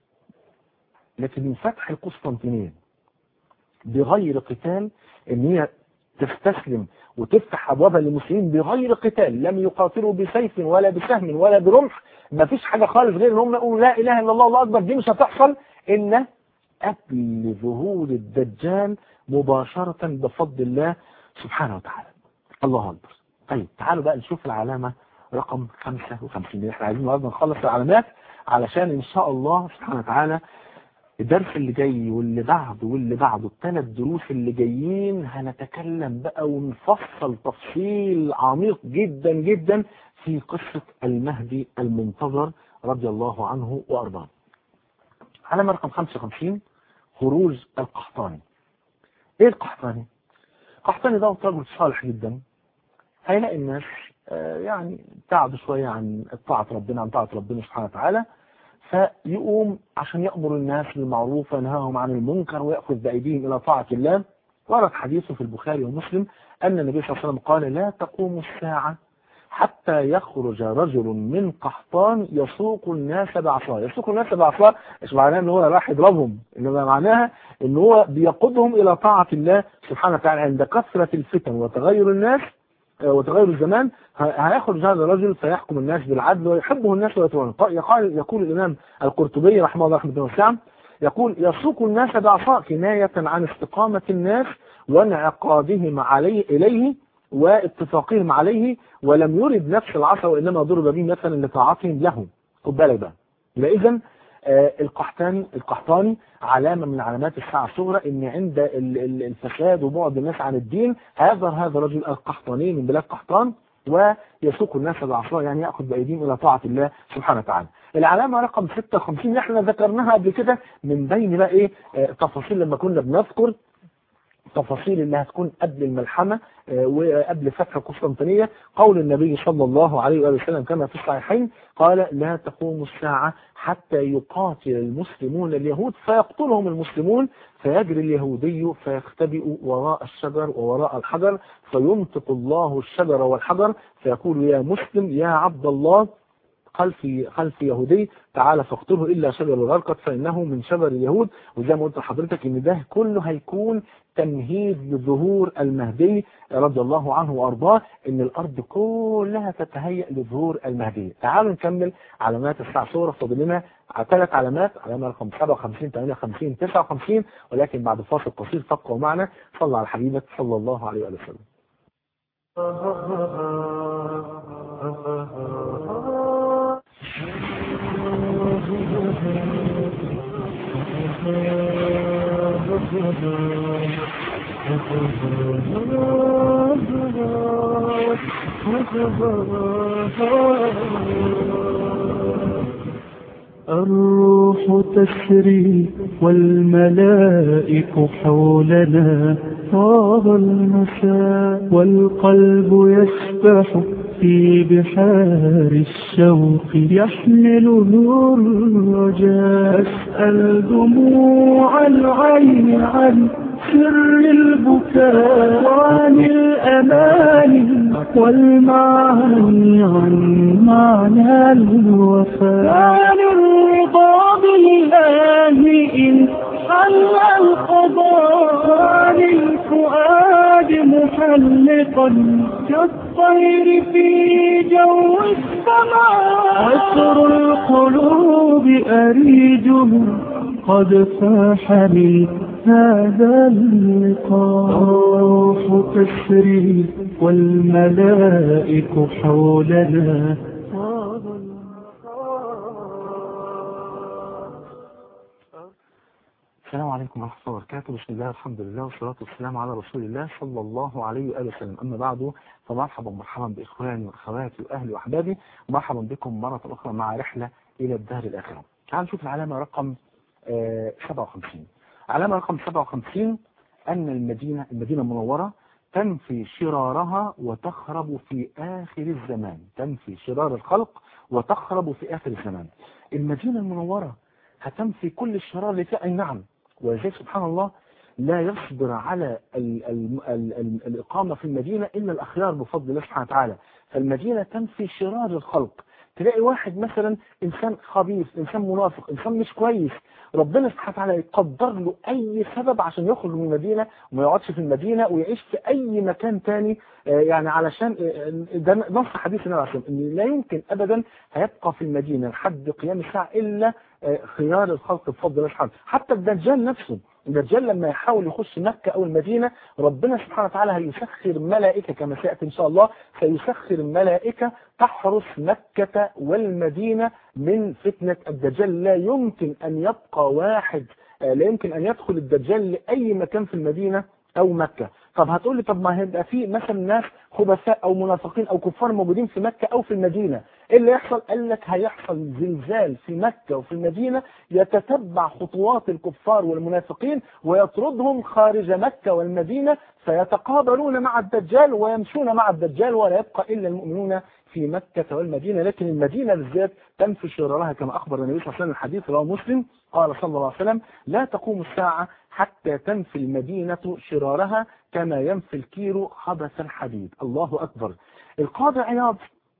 C: لكن من فتح القسطنطينية بغير قتال ان هي تستسلم وتفتح ابوابها للمسلمين بغير قتال لم يقاتلوا بسيف ولا بسهم ولا برمح ما فيش حاجة خالص غير ان هم يقولوا لا اله الا الله الله اكبر دي مش هتحصل الا قبل ظهور الدجال مباشرة بفضل الله سبحانه وتعالى الله اكبر طيب تعالوا بقى نشوف العلامة رقم 55 احنا عايزين النهارده نخلص العلامات علشان ان شاء الله سبحانه وتعالى الدرس اللي جاي واللي بعده واللي بعده الثلاث دروس اللي جايين هنتكلم بقى ونفصل تفصيل عميق جدا جدا في قصة المهدي المنتظر رضي الله عنه وأرضاه علامة رقم 55 خروج القحطاني ايه القحطاني القحطاني ده رجل صالح جدا هيلاقي الناس يعني تعب شوية عن طاعة ربنا عن طاعة ربنا سبحانه وتعالى فيقوم عشان يأمر الناس بالمعروف وينهاهم عن المنكر ويأخذ بأيديهم إلى طاعة الله ورد حديثه في البخاري ومسلم أن النبي صلى الله عليه وسلم قال لا تقوم الساعة حتى يخرج رجل من قحطان يسوق الناس بعصاه يسوق الناس بعصاه مش معناه ان هو راح يضربهم انما معناها ان هو بيقودهم الى طاعة الله سبحانه وتعالى عند كثرة الفتن وتغير الناس وتغير الزمان هيخرج هذا الرجل فيحكم الناس بالعدل ويحبه الناس ويتولون يقال يقول الإمام القرطبي رحمه الله رحمه الله وسعه يقول يسوق الناس بعصا كناية عن استقامة الناس وانعقادهم عليه إليه واتفاقهم عليه ولم يرد نفس العصا وإنما ضرب به مثلا لطاعتهم له خد بالك بقى إذا القحطاني القحطاني علامة من علامات الساعة الصغرى ان عند الفساد وبعد الناس عن الدين هيظهر هذا الرجل القحطاني من بلاد قحطان ويسوق الناس بعصاه يعني يأخذ بأيديهم إلى طاعة الله سبحانه وتعالى العلامة رقم 56 اللي احنا ذكرناها قبل كده من بين بقى ايه تفاصيل لما كنا بنذكر تفاصيل اللي هتكون قبل الملحمة وقبل فتح القسطنطينية قول النبي صلى الله عليه وآله وسلم كما في الصحيحين قال لا تقوم الساعة حتى يقاتل المسلمون اليهود فيقتلهم المسلمون فيجري اليهودي فيختبئ وراء الشجر ووراء الحجر فينطق الله الشجر والحجر فيقول يا مسلم يا عبد الله خلف خلف يهودي تعالى فاقتله الا شجر الغرقد فانه من شجر اليهود وزي ما قلت لحضرتك ان ده كله هيكون تمهيد لظهور المهدي رضي الله عنه وارضاه ان الارض كلها تتهيأ لظهور المهدي تعالوا نكمل علامات الساعه صوره فاضل لنا ثلاث علامات علامه رقم 57 58 59 ولكن بعد فاصل قصير فقه معنا صلى على حبيبك صلى الله عليه وسلم
A: الروح تسري والملائك حولنا طاب المساء والقلب يسبح في بحار الشوق يحمله الرجاء أسأل دموع العين عن سر البكاء وعن الأمان والمعاني عن معنى الوفاء عن الرضا بالله إن حل القضاء عن الفؤاد محلقا كالطير في جو السماء عسر القلوب أريجه قد فاح من هذا اللقاء الروح تسري والملائك حولنا
C: السلام عليكم ورحمة الله وبركاته بسم الله الحمد لله والصلاة والسلام على رسول الله صلى الله عليه وآله وسلم أما بعد فمرحبا مرحبا بإخواني وأخواتي وأهلي وأحبابي ومرحبا بكم مرة أخرى مع رحلة إلى الدار الآخرة تعالوا نشوف العلامة رقم آه 57 علامة رقم 57 أن المدينة المدينة المنورة تنفي شرارها وتخرب في آخر الزمان تنفي شرار الخلق وتخرب في آخر الزمان المدينة المنورة هتنفي كل الشرار اللي فيها أي نعم ولذلك سبحان الله لا يصبر على ال ال ال ال الإقامة في المدينة إلا الأخيار بفضل الله سبحانه وتعالى فالمدينة تنفي شرار الخلق تلاقي واحد مثلا إنسان خبيث إنسان منافق إنسان مش كويس ربنا سبحانه وتعالى يقدر له أي سبب عشان يخرج من المدينة وما يقعدش في المدينة ويعيش في أي مكان تاني يعني علشان ده نص حديث النبي عليه الصلاة إن لا يمكن أبدا هيبقى في المدينة لحد قيام الساعة إلا خيار الخلق بفضل الله سبحانه حتى الدجال نفسه الدجال لما يحاول يخش مكة أو المدينة ربنا سبحانه وتعالى هيسخر ملائكة كما سيأتي إن شاء الله سيسخر ملائكة تحرس مكة والمدينة من فتنة الدجال لا يمكن أن يبقى واحد لا يمكن أن يدخل الدجال لأي مكان في المدينة أو مكة طب هتقول لي طب ما هيبقى في مثلا ناس خبثاء أو منافقين أو كفار موجودين في مكة أو في المدينة ايه اللي يحصل قال لك هيحصل زلزال في مكة وفي المدينة يتتبع خطوات الكفار والمنافقين ويطردهم خارج مكة والمدينة فيتقابلون مع الدجال ويمشون مع الدجال ولا يبقى إلا المؤمنون في مكة والمدينة لكن المدينة بالذات تنفي شرارها كما أخبر النبي صلى الله عليه وسلم الحديث رواه مسلم قال صلى الله عليه وسلم لا تقوم الساعة حتى تنفي المدينة شرارها كما ينفي الكير خبث الحديد الله أكبر القاضي عياض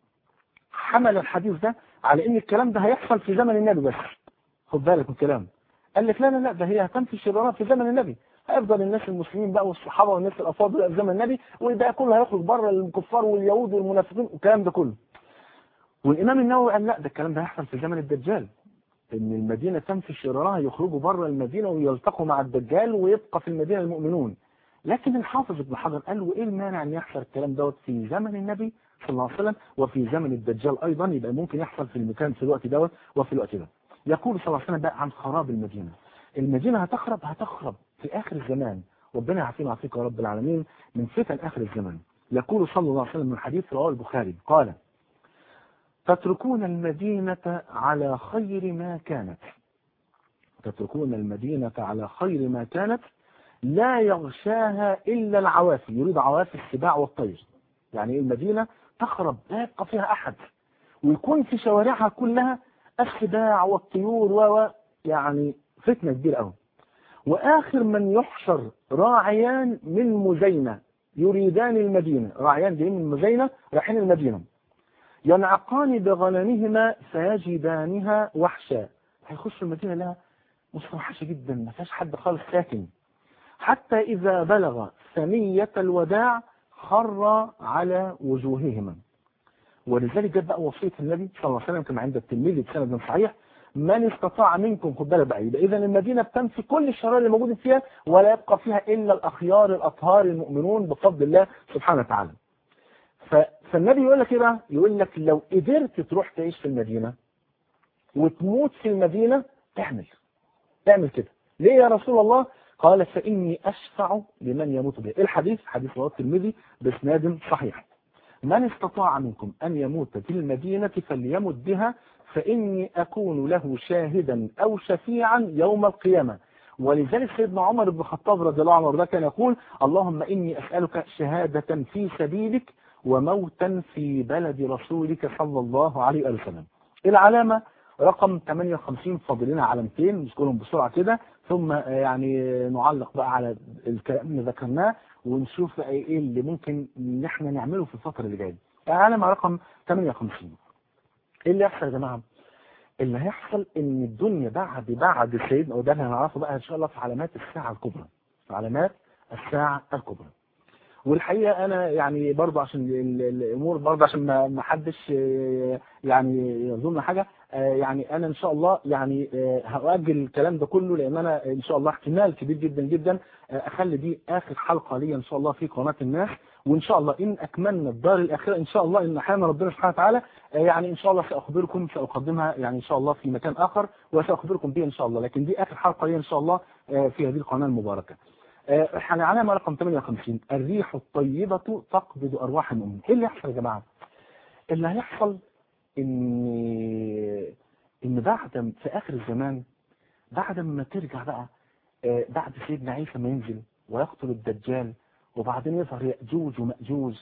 C: حمل الحديث ده على ان الكلام ده هيحصل في زمن النبي بس خد بالك من الكلام قال لك لا لا لا ده هي هتنفي شرارها في زمن النبي هيفضل الناس المسلمين بقى والصحابه والناس الافاضل في زمن النبي والباقي كله هيخرج بره الكفار واليهود والمنافقين والكلام ده كله والامام النووي قال لا ده الكلام ده هيحصل في زمن الدجال ان المدينه تنفي شرارها يخرجوا بره المدينه ويلتقوا مع الدجال ويبقى في المدينه المؤمنون لكن الحافظ ابن حجر قال وايه المانع ان يحصل الكلام دوت في زمن النبي صلى الله عليه وسلم وفي زمن الدجال ايضا يبقى ممكن يحصل في المكان في الوقت دوت وفي الوقت ده يقول صلى الله عليه وسلم بقى عن خراب المدينه المدينه هتخرب هتخرب في اخر الزمان ربنا يعافينا ويعافيك يا رب العالمين من فتن اخر الزمان يقول صلى الله عليه وسلم من حديث رواه البخاري قال تتركون المدينة على خير ما كانت تتركون المدينة على خير ما كانت لا يغشاها إلا العوافي يريد عوافي السباع والطير يعني المدينة تخرب لا يبقى فيها أحد ويكون في شوارعها كلها السباع والطيور و يعني فتنة كبيرة قوي وآخر من يحشر راعيان من مزينة يريدان المدينة راعيان جايين من مزينة رايحين المدينة ينعقان بغنمهما فيجدانها وحشا هيخشوا المدينة لها مستوحشة جدا ما فيهاش حد خالص ساكن حتى إذا بلغ ثنية الوداع خر على وجوههما ولذلك جاء بقى وصية النبي صلى الله عليه وسلم كما عند الترمذي بسند صحيح من استطاع منكم خد بالك بقى يبقى اذا المدينه بتنفي كل الشرائر اللي موجوده فيها ولا يبقى فيها الا الاخيار الاطهار المؤمنون بفضل الله سبحانه وتعالى. ف... فالنبي يقول لك ايه بقى؟ يقول لك لو قدرت تروح تعيش في المدينه وتموت في المدينه تعمل تعمل كده. ليه يا رسول الله؟ قال فاني اشفع لمن يموت به. الحديث حديث رواه الترمذي باسناد صحيح. من استطاع منكم ان يموت في المدينه فليمت بها فإني أكون له شاهدا أو شفيعا يوم القيامة ولذلك سيدنا عمر بن الخطاب رضي الله عنه وارضاه كان يقول اللهم إني أسألك شهادة في سبيلك وموتا في بلد رسولك صلى الله عليه وسلم العلامة رقم 58 فاضلنا علامتين نذكرهم بسرعة كده ثم يعني نعلق بقى على الكلام اللي ذكرناه ونشوف ايه اللي ممكن ان احنا نعمله في الفترة اللي جاية العلامة رقم 58 ايه اللي يحصل يا جماعه اللي هيحصل ان الدنيا بعد بعد سيدنا وده اللي هنعرفه بقى ان شاء الله في علامات الساعه الكبرى في علامات الساعه الكبرى والحقيقه انا يعني برضه عشان الامور برضه عشان ما حدش يعني يظن حاجه آه، يعني انا ان شاء الله يعني آه، هاجل الكلام ده كله لان انا ان شاء الله احتمال كبير جدا جدا آه، اخلي دي اخر حلقه لي ان شاء الله في قناه الناس وان شاء الله ان اكملنا الدار الاخره ان شاء الله ان احيانا ربنا سبحانه وتعالى آه، يعني ان شاء الله ساخبركم ساقدمها يعني ان شاء الله في مكان اخر وساخبركم بها ان شاء الله لكن دي اخر حلقه لي ان شاء الله آه، في هذه القناه المباركه آه، احنا علامه رقم 58 الريح الطيبه تقبض ارواح المؤمنين ايه اللي يحصل يا جماعه اللي هيحصل ان ان بعد في اخر الزمان بعد ما ترجع بقى آه، بعد سيدنا عيسى ما ينزل ويقتل الدجال وبعدين يظهر يأجوج ومأجوج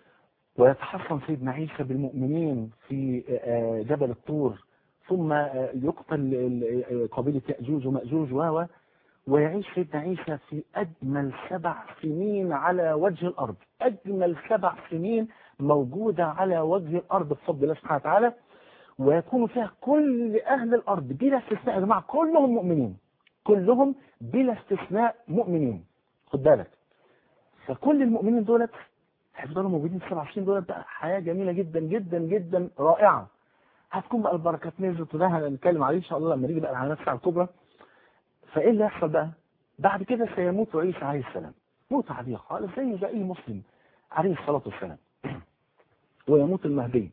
C: ويتحصن سيدنا عيسى بالمؤمنين في آه، جبل الطور ثم آه، يقتل ال- آه، قبيلة يأجوج ومأجوج و ويعيش سيدنا عيسى في أجمل سبع سنين على وجه الأرض أجمل سبع سنين موجودة على وجه الأرض بفضل الله سبحانه وتعالى ويكون فيها كل أهل الأرض بلا استثناء يا جماعة كلهم مؤمنين كلهم بلا استثناء مؤمنين خد بالك فكل المؤمنين دولت هيفضلوا موجودين في 27 دولت بقى حياة جميلة جدا جدا جدا رائعة هتكون بقى البركات نزلت وده هنتكلم عليه ان شاء الله لما نيجي بقى على الساعة الكبرى فايه اللي يحصل بقى بعد كده سيموت عيسى عليه السلام موت عادية خالص زي زي اي مسلم عليه الصلاة والسلام ويموت المهدي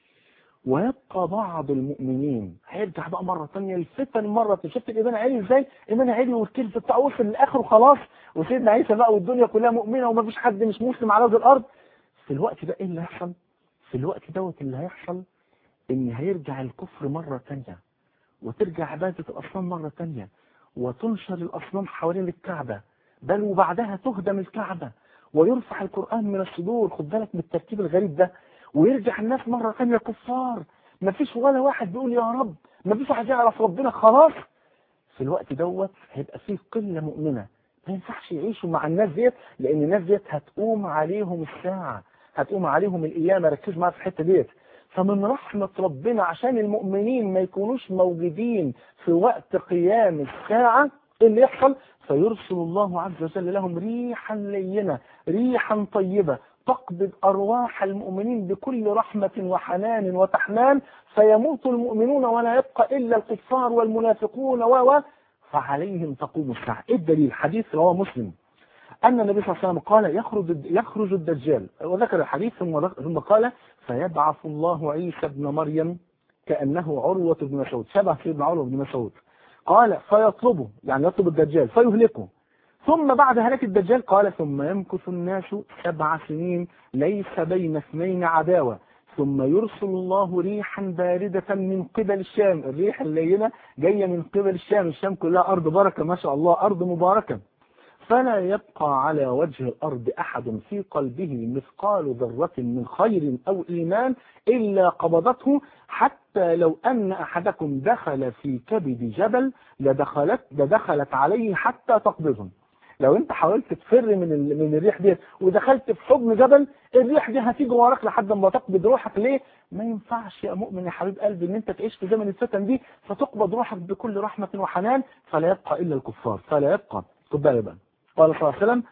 C: ويبقى بعض المؤمنين هيرجع بقى مرة تانية الفتن مرة تانية. شفت الإيمان عالي ازاي إيمان عالي والكلف بتاعه وصل للآخر وخلاص وسيدنا عيسى بقى والدنيا كلها مؤمنة وما فيش حد مش مسلم على وجه الأرض في الوقت ده إيه اللي هيحصل في الوقت دوت اللي هيحصل إن هيرجع الكفر مرة تانية وترجع عبادة الأصنام مرة تانية وتنشر الأصنام حوالين الكعبة بل وبعدها تهدم الكعبة ويرفع القرآن من الصدور خد بالك من الترتيب الغريب ده ويرجع الناس مرة ثانية كفار مفيش ولا واحد بيقول يا رب مفيش واحد يعرف ربنا خلاص في الوقت دوت هيبقى فيه قلة مؤمنة ما ينفعش يعيشوا مع الناس ديت لأن الناس ديت هتقوم عليهم الساعة هتقوم عليهم القيامة ركزوا معايا في الحتة ديت فمن رحمة ربنا عشان المؤمنين ما يكونوش موجودين في وقت قيام الساعة إيه اللي يحصل فيرسل الله عز وجل لهم ريحا لينة ريحا طيبة تقبض أرواح المؤمنين بكل رحمة وحنان وتحنان فيموت المؤمنون ولا يبقى إلا الكفار والمنافقون و و فعليهم تقوم الساعة إيه الدليل حديث رواه مسلم أن النبي صلى الله عليه وسلم قال يخرج يخرج الدجال وذكر الحديث ثم ثم قال فيبعث الله عيسى ابن مريم كأنه عروة بن مسعود شبه سيدنا عروة بن مسعود قال فيطلبه يعني يطلب الدجال فيهلكه ثم بعد هلاك الدجال قال ثم يمكث الناس سبع سنين ليس بين اثنين عداوة ثم يرسل الله ريحا باردة من قبل الشام الريح اللينة جاية من قبل الشام الشام كلها أرض بركة ما شاء الله أرض مباركة فلا يبقى على وجه الأرض أحد في قلبه مثقال ذرة من خير أو إيمان إلا قبضته حتى لو أن أحدكم دخل في كبد جبل لدخلت, لدخلت عليه حتى تقبضه لو انت حاولت تفر من ال... من الريح دي ودخلت في حضن جبل الريح دي هتيجي وراك لحد ما تقبض روحك ليه ما ينفعش يا مؤمن يا حبيب قلبي ان انت تعيش في زمن الفتن دي فتقبض روحك بكل رحمة وحنان فلا يبقى الا الكفار فلا يبقى خد بالك بقى قال صلى الله عليه وسلم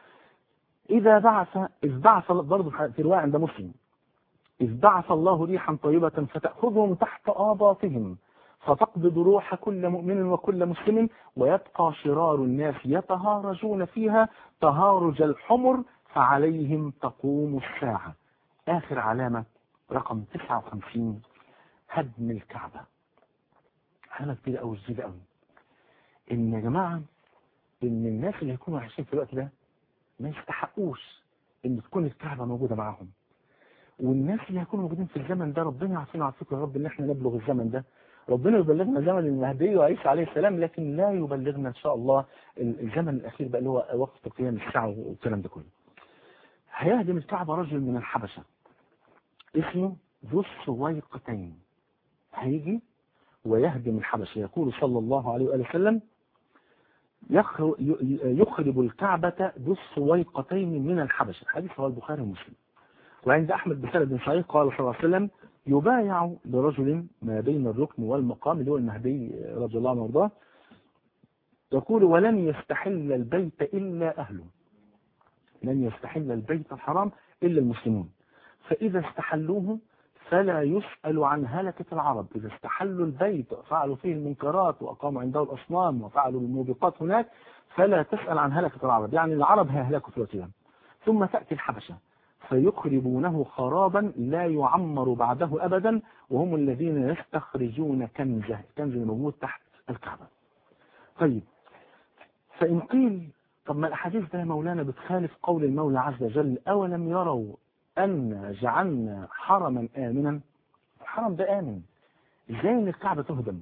C: إذا بعث إذ بعث برضه في رواية عند مسلم إذ بعث الله ريحا طيبة فتأخذهم تحت آباطهم فتقبض روح كل مؤمن وكل مسلم ويبقى شرار الناس يتهارجون فيها تهارج الحمر فعليهم تقوم الساعة آخر علامة رقم 59 هدم الكعبة علامة كبيرة أوي جديدة أوي إن يا جماعة ان الناس اللي هيكونوا عايشين في الوقت ده ما يستحقوش ان تكون الكعبة موجودة معاهم والناس اللي هيكونوا موجودين في الزمن ده ربنا يعافينا ويعافيكم يا رب ان احنا نبلغ الزمن ده ربنا يبلغنا زمن المهدي وعيسى عليه السلام لكن لا يبلغنا ان شاء الله الزمن الاخير بقى اللي هو وقت قيام الساعة والكلام ده كله هيهدم الكعبة رجل من الحبشة اسمه ذو السويقتين هيجي ويهدم الحبشة يقول صلى الله عليه وآله وسلم يخرب الكعبة ذو السويقتين من الحبشة حديث رواه البخاري ومسلم وعند أحمد بسند صحيح قال صلى الله عليه وسلم يبايع لرجل ما بين الركن والمقام اللي هو المهدي رضي الله عنه وارضاه يقول ولن يستحل البيت إلا أهله لن يستحل البيت الحرام إلا المسلمون فإذا استحلوه فلا يسأل عن هلكة العرب إذا استحلوا البيت وفعلوا فيه المنكرات وأقاموا عنده الأصنام وفعلوا الموبقات هناك فلا تسأل عن هلكة العرب يعني العرب هيهلكوا في الوقت ده ثم تأتي الحبشة فيخربونه خرابا لا يعمر بعده أبدا وهم الذين يستخرجون كنزه كنز موجود تحت الكعبة طيب فإن قيل طب ما الأحاديث ده يا مولانا بتخالف قول المولى عز وجل أولم يروا أن جعلنا حرما آمنا الحرم ده آمن إزاي إن الكعبة تهدم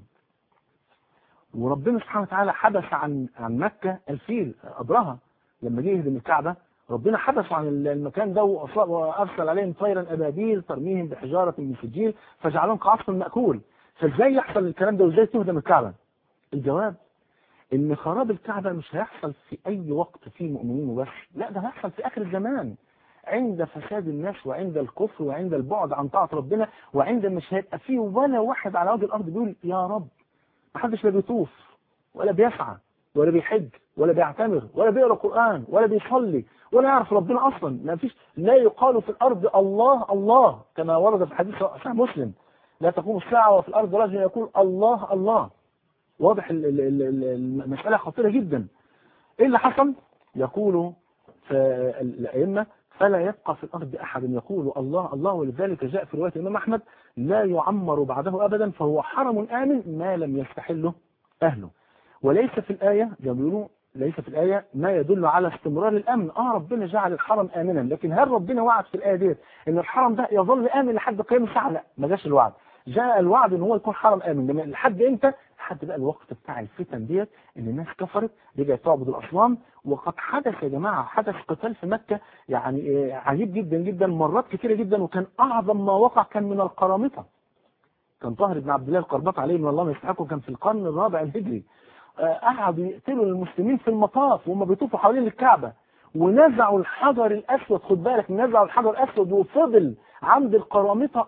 C: وربنا سبحانه وتعالى حبس عن عن مكة الفيل أبرهة لما جه يهدم الكعبة ربنا حبسه عن المكان ده وأرسل عليهم طيرا أبابيل ترميهم بحجارة من سجيل فجعلهم كعصف مأكول فإزاي يحصل الكلام ده وإزاي تهدم الكعبة الجواب ان خراب الكعبة مش هيحصل في اي وقت فيه مؤمنين وبس لا ده هيحصل في اخر الزمان عند فساد الناس وعند الكفر وعند البعد عن طاعة ربنا وعند مش هيبقى فيه ولا واحد على وجه الارض بيقول يا رب محدش لا بيطوف ولا بيسعى ولا بيحج ولا بيعتمر ولا بيقرا قرآن ولا بيصلي ولا يعرف ربنا اصلا ما فيش لا يقال في الارض الله الله كما ورد في حديث صحيح مسلم لا تقوم الساعة وفي الارض رجل يقول الله الله واضح المسألة خطيرة جدا ايه اللي حصل يقول الأئمة فلا يبقى في الأرض أحد يقول الله الله ولذلك جاء في رواية الإمام أحمد لا يعمر بعده أبدا فهو حرم آمن ما لم يستحله أهله وليس في الآية بيقولوا ليس في الآية ما يدل على استمرار الأمن آه ربنا جعل الحرم آمنا لكن هل ربنا وعد في الآية ديت إن الحرم ده يظل آمن لحد قيام الساعة لا ما جاش الوعد جاء الوعد ان هو يكون حرم امن لحد امتى لحد بقى الوقت بتاع الفتن ديت ان الناس كفرت رجعت تعبد الاصنام وقد حدث يا جماعه حدث قتال في مكه يعني عجيب جدا جدا مرات كثيره جدا وكان اعظم ما وقع كان من القرامطه كان طاهر بن عبد الله القربط عليه من الله ما يستحقه كان في القرن الرابع الهجري قعدوا يقتلوا المسلمين في المطاف وهم بيطوفوا حوالين الكعبه ونزعوا الحجر الاسود خد بالك نزعوا الحجر الاسود وفضل عند القرامطة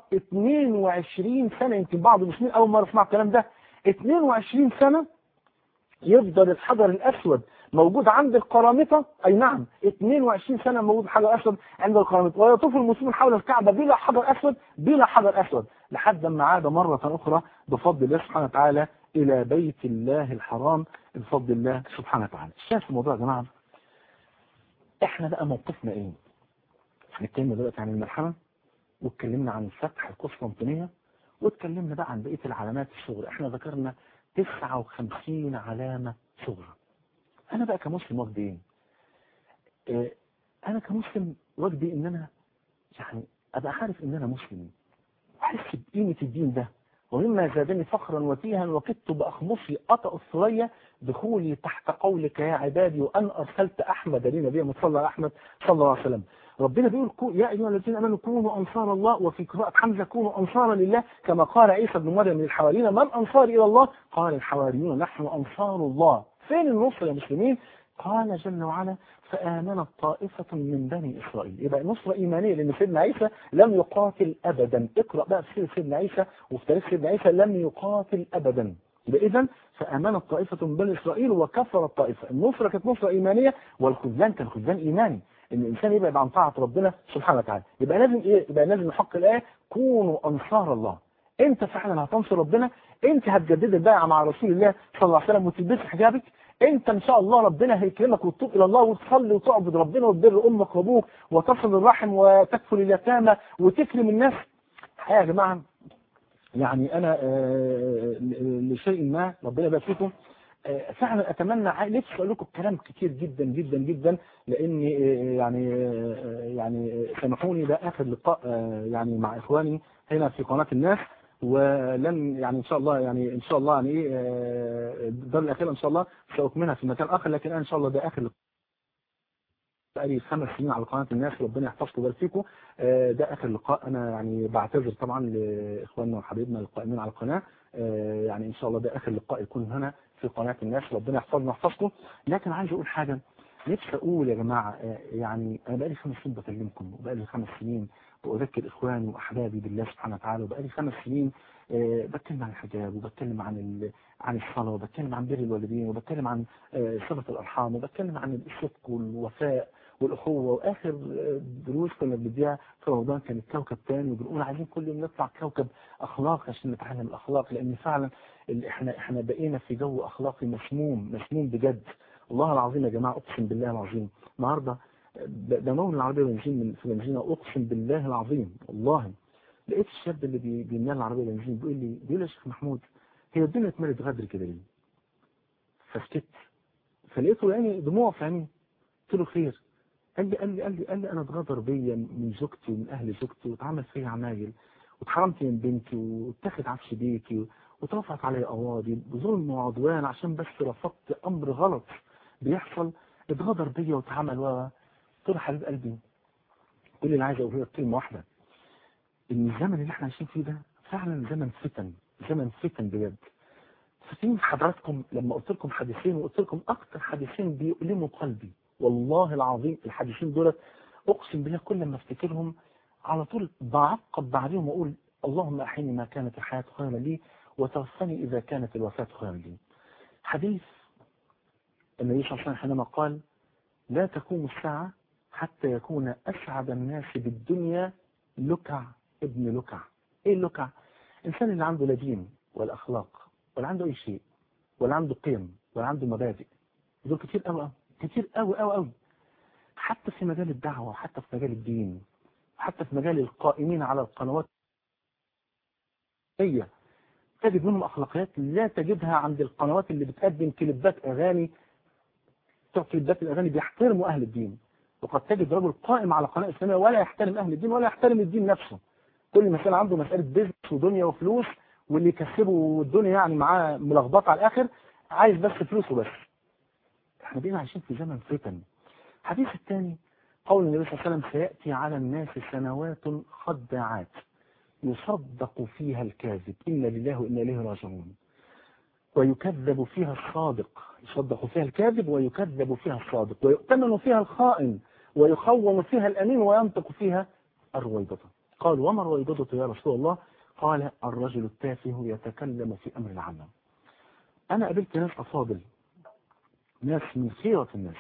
C: 22 سنة يمكن بعض المسلمين أول مرة اسمع الكلام ده 22 سنة يفضل الحجر الأسود موجود عند القرامطة أي نعم 22 سنة موجود حجر أسود عند القرامطة ويطوف المسلمين حول الكعبة بلا حجر أسود بلا حجر أسود لحد ما عاد مرة أخرى بفضل الله سبحانه وتعالى إلى بيت الله الحرام بفضل الله سبحانه وتعالى الشاهد في الموضوع يا جماعة احنا بقى موقفنا ايه هنتكلم دلوقتي عن الملحمة واتكلمنا عن فتح القسطنطينية واتكلمنا بقى عن بقية العلامات الصغرى احنا ذكرنا 59 علامة صغرى انا بقى كمسلم واجدي ايه اه انا كمسلم واجدي ان انا يعني ابقى عارف ان انا مسلم واحس بقيمة الدين ده ومما زادني فخرا وتيها وكدت بأخمصي أطأ الثريا دخولي تحت قولك يا عبادي وأن أرسلت أحمد لنبي مصلى أحمد صلى الله عليه وسلم ربنا بيقول يا أيها الذين أمنوا كونوا أنصار الله وفي قراءة حمزة كونوا أنصارا لله كما قال عيسى بن مريم للحواريين من أنصار إلى الله قال الحواريون نحن أنصار الله فين النصر يا مسلمين قال جل وعلا فآمنت طائفة من بني إسرائيل يبقى نصرة إيمانية لأن سيدنا عيسى لم يقاتل أبدا اقرأ بقى في سيرة سيدنا عيسى وفي تاريخ سيدنا عيسى لم يقاتل أبدا يبقى إذا فآمنت طائفة من بني إسرائيل وكفرت طائفة النصرة كانت نصرة إيمانية والخذلان كان خذلان إيماني ان الانسان يبعد عن طاعه ربنا سبحانه وتعالى يبقى لازم ايه يبقى لازم نحق الايه كونوا انصار الله انت فعلا هتنصر ربنا انت هتجدد البيعه مع رسول الله صلى الله عليه وسلم وتلبس حجابك انت ان شاء الله ربنا هيكرمك وتتوب الى الله وتصلي وتعبد ربنا وتبر امك وابوك وتصل الرحم وتكفل اليتامى وتكرم الناس الحقيقه يا جماعه يعني انا آه لشيء ما ربنا يبارك فيكم فعلا اتمنى نفسي اقول لكم كلام كتير جدا جدا جدا لان يعني يعني سامحوني ده اخر لقاء يعني مع اخواني هنا في قناه الناس ولن يعني ان شاء الله يعني ان شاء الله يعني ايه الدار الاخيره ان شاء الله ساكملها في مكان اخر لكن انا ان شاء الله ده اخر لقاء بقالي خمس سنين على قناه الناس ربنا يحفظكم ويبارك فيكم ده اخر لقاء انا يعني بعتذر طبعا لاخواننا وحبايبنا القائمين على القناه يعني ان شاء الله ده اخر لقاء يكون هنا في قناة الناس ربنا يحفظنا ويحفظكم لكن عايز اقول حاجة نفسي اقول يا جماعة يعني انا بقالي خمس سنين بكلمكم وبقالي خمس سنين واذكر اخواني واحبابي بالله سبحانه وتعالى وبقالي خمس سنين بتكلم عن الحجاب وبتكلم عن عن الصلاة وبتكلم عن بر الوالدين وبتكلم عن صلة الارحام وبتكلم عن الصدق والوفاء والاخوه واخر دروس كنا بنديها في رمضان كانت كوكب تاني وبنقول عايزين كل يوم نطلع كوكب اخلاق عشان نتعلم الاخلاق لان فعلا اللي احنا احنا بقينا في جو اخلاقي مسموم مسموم بجد والله العظيم يا جماعه اقسم بالله العظيم النهارده بمول العربيه بنزين من في بنزينه اقسم بالله العظيم والله لقيت الشاب اللي بي- بيملى العربيه بنزين بيقول لي بيقول لي يا شيخ محمود هي الدنيا اتملت غدر كده ليه؟ فسكت فلقيته يعني دموع في عيني قلت له خير قال لي قال لي قال لي قال لي انا اتغدر بيا من زوجتي ومن اهل زوجتي واتعمل فيا عمايل واتحرمت من بنتي واتاخد عفش بيتي واترفعت علي قواضي بظلم وعدوان عشان بس رفضت امر غلط بيحصل اتغدر بيا واتعمل و قلت له حبيب قلبي كل اللي عايز اقوله لك كلمه واحده ان الزمن اللي احنا عايشين فيه ده فعلا زمن فتن زمن فتن بجد فاكرين حضراتكم لما قلت لكم حديثين وقلت لكم اكتر حديثين بيؤلموا قلبي والله العظيم الحديثين دولت اقسم بالله كل ما افتكرهم على طول بعقب بعدهم واقول اللهم احيني ما كانت الحياه خيرا لي وتوفني اذا كانت الوفاه خيرا لي. حديث النبي صلى الله عليه وسلم حينما قال لا تقوم الساعه حتى يكون اسعد الناس بالدنيا لكع ابن لكع. ايه اللكع؟ الانسان اللي عنده لا دين ولا اخلاق ولا عنده اي شيء ولا عنده قيم ولا عنده مبادئ دول كتير قوي كتير قوي قوي قوي حتى في مجال الدعوة وحتى في مجال الدين وحتى في مجال القائمين على القنوات هي تجد منهم أخلاقيات لا تجدها عند القنوات اللي بتقدم كليبات أغاني بتوع كليبات الأغاني بيحترموا أهل الدين وقد تجد رجل قائم على قناة إسلامية ولا يحترم أهل الدين ولا يحترم الدين نفسه كل مسألة عنده مسألة بيزنس ودنيا وفلوس واللي يكسبه الدنيا يعني معاه ملخبطة على الآخر عايز بس فلوسه بس احنا بقينا عايشين في زمن فتن الحديث الثاني قول النبي صلى الله عليه وسلم سيأتي على الناس سنوات خداعات يصدق فيها الكاذب إنا لله وإنا إليه راجعون ويكذب فيها الصادق يصدق فيها الكاذب ويكذب فيها الصادق ويؤتمن فيها الخائن ويخون فيها الأمين وينطق فيها الرويبضة قال وما الرويبضة يا رسول الله قال الرجل التافه يتكلم في أمر العامة أنا قابلت ناس أفاضل ناس من خيرة الناس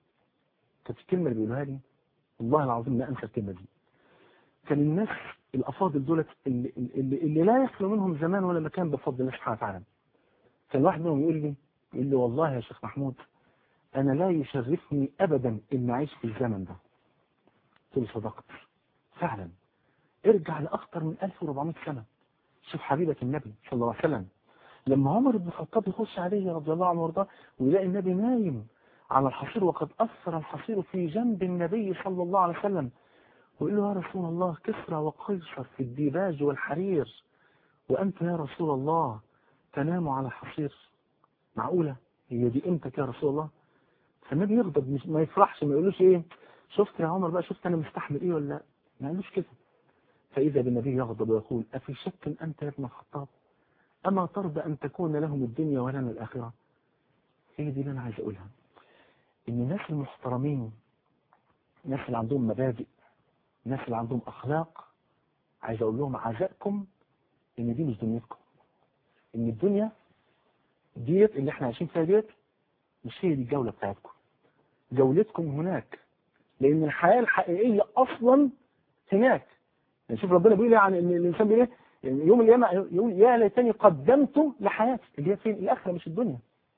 C: كانت الكلمة اللي بيقولها لي والله العظيم ما أنسى الكلمة دي كان الناس الأفاضل دولت اللي, اللي, اللي لا يخلو منهم زمان ولا مكان بفضل الله سبحانه وتعالى كان واحد منهم يقول لي يقول لي والله يا شيخ محمود أنا لا يشرفني أبدا إن أعيش في الزمن ده قلت له صدقت فعلا ارجع لأكثر من 1400 سنة شوف حبيبك النبي صلى الله عليه وسلم لما عمر بن الخطاب يخش عليه رضي الله عنه وارضاه ويلاقي النبي نايم على الحصير وقد أثر الحصير في جنب النبي صلى الله عليه وسلم ويقول له يا رسول الله كسرى وقيصر في الديباج والحرير وأنت يا رسول الله تنام على الحصير معقولة هي دي قيمتك يا رسول الله فالنبي يغضب مش ما يفرحش ما يقولوش ايه شفت يا عمر بقى شفت انا مستحمل ايه ولا لا ما يقولوش كده فإذا بالنبي يغضب ويقول أفي شك أنت يا ابن الخطاب أما ترضى أن تكون لهم الدنيا ولنا الآخرة هي دي اللي أنا عايز أقولها إن الناس المحترمين الناس اللي عندهم مبادئ الناس اللي عندهم أخلاق عايز أقول لهم عزائكم إن دي مش دنيتكم إن الدنيا ديت اللي احنا عايشين فيها ديت مش هي دي الجولة بتاعتكم جولتكم هناك لأن الحياة الحقيقية أصلا هناك يعني شوف ربنا بيقول يعني ان الانسان بيقول ايه يعني يوم القيامه يقول يا ليتني قدمت لحياتي اللي هي فين الاخره مش الدنيا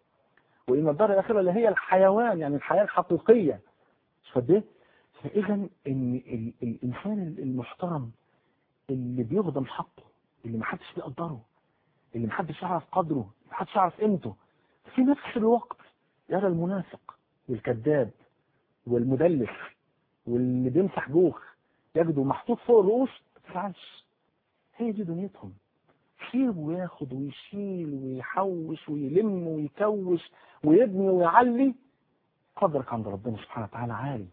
C: وان الدار الاخره اللي هي الحيوان يعني الحياه الحقيقيه مش قد ايه فاذا ان ال- الانسان المحترم اللي بيخدم حقه اللي محدش بيقدره اللي محدش يعرف قدره محدش يعرف قيمته في نفس الوقت يرى المنافق والكذاب والمدلس واللي بيمسح جوخ يجده محطوط فوق الرؤوس ما تفعلش هي دي دنيتهم يسيب وياخد ويشيل ويحوش ويلم ويكوش ويبني ويعلي قدرك عند ربنا سبحانه وتعالى عالي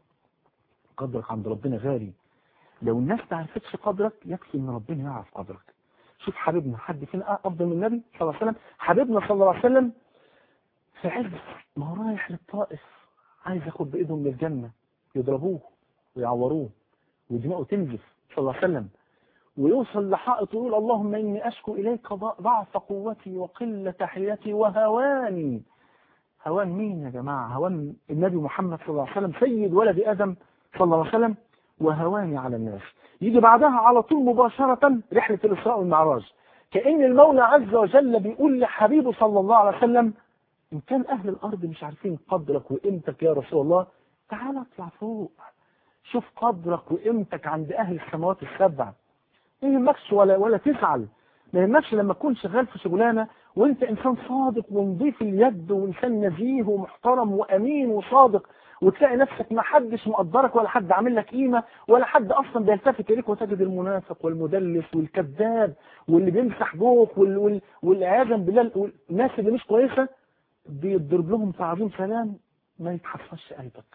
C: قدرك عند ربنا غالي لو الناس ما عرفتش قدرك يكفي ان ربنا يعرف قدرك شوف حبيبنا حد فينا افضل من النبي صلى الله عليه وسلم حبيبنا صلى الله عليه وسلم في عز ما هو رايح للطائف عايز ياخد بايدهم للجنه يضربوه ويعوروه ودماؤه تنزف صلى الله عليه وسلم ويوصل لحائط ويقول اللهم إني أشكو إليك ضعف قوتي وقلة حيلتي وهواني هوان مين يا جماعة هوان النبي محمد صلى الله عليه وسلم سيد ولد آدم صلى الله عليه وسلم وهواني على الناس يجي بعدها على طول مباشرة رحلة الإسراء والمعراج كأن المولى عز وجل بيقول لحبيبه صلى الله عليه وسلم إن كان أهل الأرض مش عارفين قدرك وقيمتك يا رسول الله تعال اطلع فوق شوف قدرك وقيمتك عند أهل السماوات السبع ما يهمكش ولا ولا تزعل ما يهمكش لما تكون شغال في شغلانة وانت انسان صادق ونظيف اليد وانسان نزيه ومحترم وامين وصادق وتلاقي نفسك ما حدش مقدرك ولا حد عامل لك قيمه ولا حد اصلا بيلتفت اليك وتجد المنافق والمدلس والكذاب واللي بيمسح جوك وال- وال- والعياذا بالله الناس اللي مش كويسه بيضرب لهم تعظيم سلام ما يتحفظش قلبك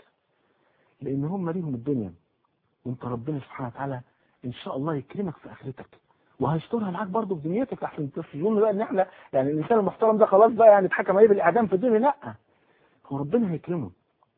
C: لان هم ليهم الدنيا وانت ربنا سبحانه وتعالى ان شاء الله يكرمك في اخرتك وهيسترها معاك برضه في دنيتك احسن تظن بقى ان احنا يعني الانسان المحترم ده خلاص بقى يعني اتحكم عليه بالاعدام في الدنيا لا هو ربنا هيكرمه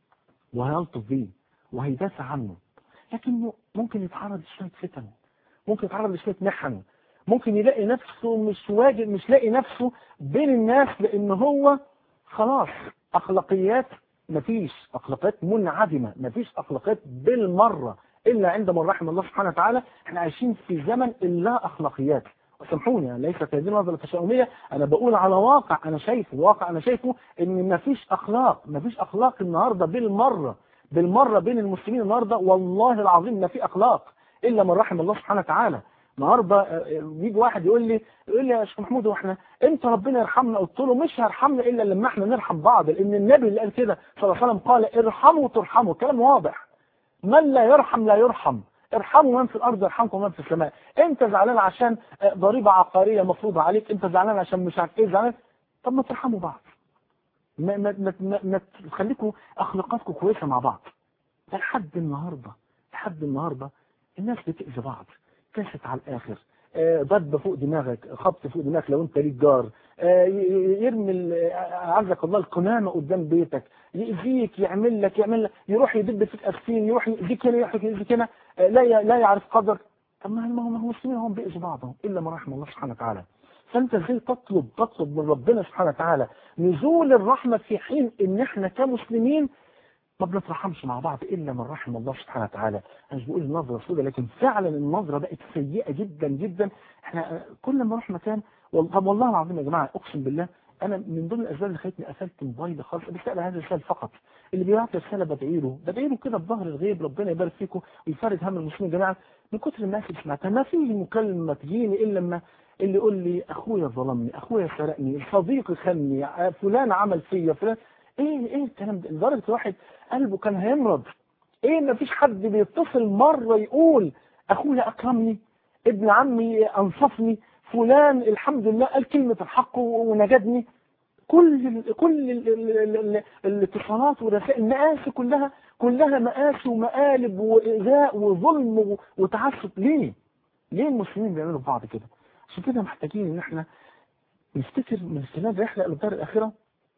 C: وهيلطف بيه وهيدافع عنه لكنه ممكن يتعرض لشويه فتن ممكن يتعرض لشويه محن ممكن يلاقي نفسه مش واجد مش لاقي نفسه بين الناس لان هو خلاص اخلاقيات مفيش اخلاقيات منعدمه مفيش اخلاقيات بالمره الا عند من رحم الله سبحانه وتعالى احنا عايشين في زمن اللا اخلاقيات وسامحوني أنا ليست هذه نظرة تشاؤمية أنا بقول على واقع أنا شايفه واقع أنا شايفه إن مفيش أخلاق مفيش أخلاق النهاردة بالمرة بالمرة بين المسلمين النهاردة والله العظيم ما في أخلاق إلا من رحم الله سبحانه وتعالى النهارده آه، يجي واحد يقول لي يقول لي يا شيخ محمود واحنا امتى ربنا يرحمنا قلت له مش هيرحمنا الا لما احنا نرحم بعض لان النبي اللي قال كده صلى الله عليه وسلم قال ارحموا ترحموا كلام واضح من لا يرحم لا يرحم ارحموا من في الارض يرحمكم من في السماء انت زعلان عشان آه، ضريبه عقاريه مفروضه عليك انت زعلان عشان مش عارف ايه زعلان طب ما ترحموا بعض ما ما ما, ما, ما تخليكم اخلاقاتكم كويسه مع بعض ده لحد النهارده لحد النهارده الناس بتأذي بعض كاسة على الاخر آه، ضرب فوق دماغك خبط فوق دماغك لو انت ليك جار آه، ي- يرمي ال- عزك الله القنامه قدام بيتك يأذيك يعمل لك يعمل لك يروح يدب فيك اسفين يروح يأذيك هنا يروح يأذيك هنا آه، لا ي- لا يعرف قدرك طب ما هم هم المسلمين هم بيأذوا بعضهم الا من رحم الله سبحانه وتعالى فانت ازاي تطلب تطلب من ربنا سبحانه وتعالى نزول الرحمه في حين ان احنا كمسلمين ما بنترحمش مع بعض الا من رحم الله سبحانه وتعالى انا مش بقول النظره سوداء لكن فعلا النظره بقت سيئه جدا جدا احنا كل ما نروح مكان والله طب والله العظيم يا جماعه اقسم بالله انا من ضمن الاسباب اللي خلتني قفلت موبايلي خالص بسال هذا الرساله فقط اللي بيبعت لي رساله بدعي له بدعي له كده بظهر الغيب ربنا يبارك فيكم ويفرج هم المسلمين جميعا من كتر الناس اللي سمعتها ما فيه مكالمه تجيني الا لما اللي يقول لي اخويا ظلمني اخويا سرقني صديقي خانني فلان عمل فيا فلان ايه ايه الكلام ده لدرجه الواحد قلبه كان هيمرض ايه ما فيش حد بيتصل مره يقول اخويا اكرمني ابن عمي انصفني فلان الحمد لله قال كلمه الحق ونجدني كل ال كل ال ال ال ال الاتصالات والرسائل المآسي كلها كلها مآسي ومقالب وإيذاء وظلم و- وتعسف ليه؟ ليه المسلمين بيعملوا في بعض كده؟ عشان كده محتاجين ان احنا نفتكر من خلال رحله الى الدار الاخره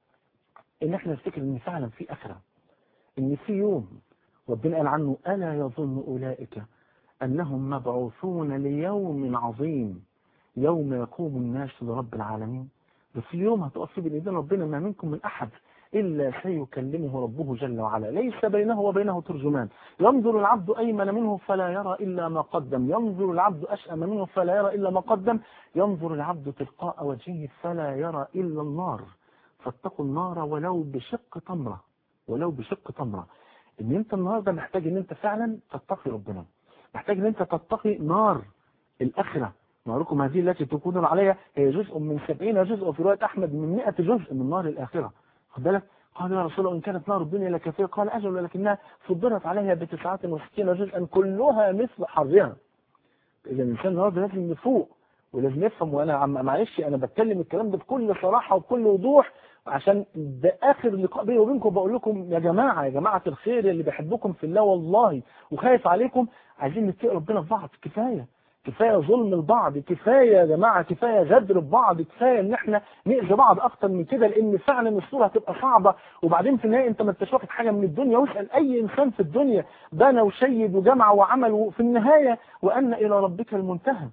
C: ان احنا نفتكر ان فعلا في اخره ان في يوم ربنا قال عنه الا يظن اولئك انهم مبعوثون ليوم عظيم يوم يقوم الناس لرب العالمين ده في يوم هتقف فيه بين ايدين ربنا ما منكم من احد الا سيكلمه ربه جل وعلا ليس بينه وبينه ترجمان ينظر العبد ايمن منه فلا يرى الا ما قدم ينظر العبد اشأم منه فلا يرى الا ما قدم ينظر العبد تلقاء وجهه فلا يرى الا النار فاتقوا النار ولو بشق تمره ولو بشق تمره ان انت النهارده محتاج ان انت فعلا تتقي ربنا محتاج ان انت تتقي نار الاخره ناركم هذه التي تكون عليها هي جزء من سبعين جزء وفي رواية أحمد من مئة جزء من نار الآخرة خد بالك قال يا رسول الله إن كانت نار الدنيا لكثيرة قال أجل ولكنها فضلت عليها بتسعة وستين جزءا كلها مثل حرها إذا الإنسان النهارده لازم يفوق ولازم يفهم وأنا عم معلش أنا بتكلم الكلام ده بكل صراحة وبكل وضوح عشان ده آخر لقاء بيني وبينكم بقول لكم يا جماعة يا جماعة الخير اللي بحبكم في الله والله وخايف عليكم عايزين نتقي ربنا في بعض كفاية كفاية ظلم البعض كفاية يا جماعة كفاية غدر ببعض كفاية ان احنا نأذي بعض اكتر من كده لان فعلا الصورة هتبقى صعبة وبعدين في النهاية انت ما انتش واخد حاجة من الدنيا واسأل اي انسان في الدنيا بنى وشيد وجمع وعمل وفي النهاية وان الى ربك المنتهى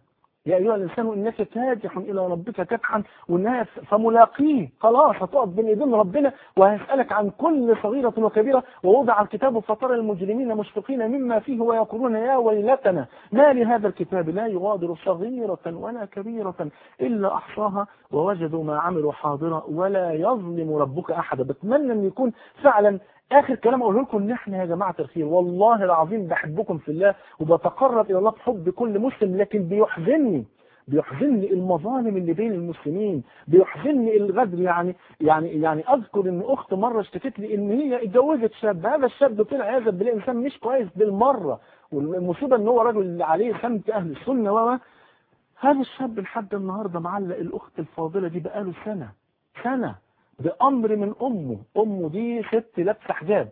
C: يا أيها الإنسان إنك كادح إلى ربك كدحا والنهاية فملاقيه خلاص هتقف بين إيدين ربنا وهيسألك عن كل صغيرة وكبيرة ووضع الكتاب فترى المجرمين مشفقين مما فيه ويقولون يا ويلتنا ما لهذا الكتاب لا يغادر صغيرة ولا كبيرة إلا أحصاها ووجدوا ما عملوا حاضرا ولا يظلم ربك أحدا بتمنى أن يكون فعلا اخر كلام اقوله لكم ان احنا يا جماعه الخير والله العظيم بحبكم في الله وبتقرب الى الله بحب كل مسلم لكن بيحزنني بيحزنني المظالم اللي بين المسلمين بيحزنني الغدر يعني يعني يعني اذكر ان اخت مره اشتكت لي ان هي اتجوزت شاب هذا الشاب طلع يعزب بالله انسان مش كويس بالمره والمصيبه ان هو راجل عليه سمت اهل السنه و هذا الشاب لحد النهارده معلق الاخت الفاضله دي بقاله سنه سنه بأمر من أمه أمه دي ست لابسه حجاب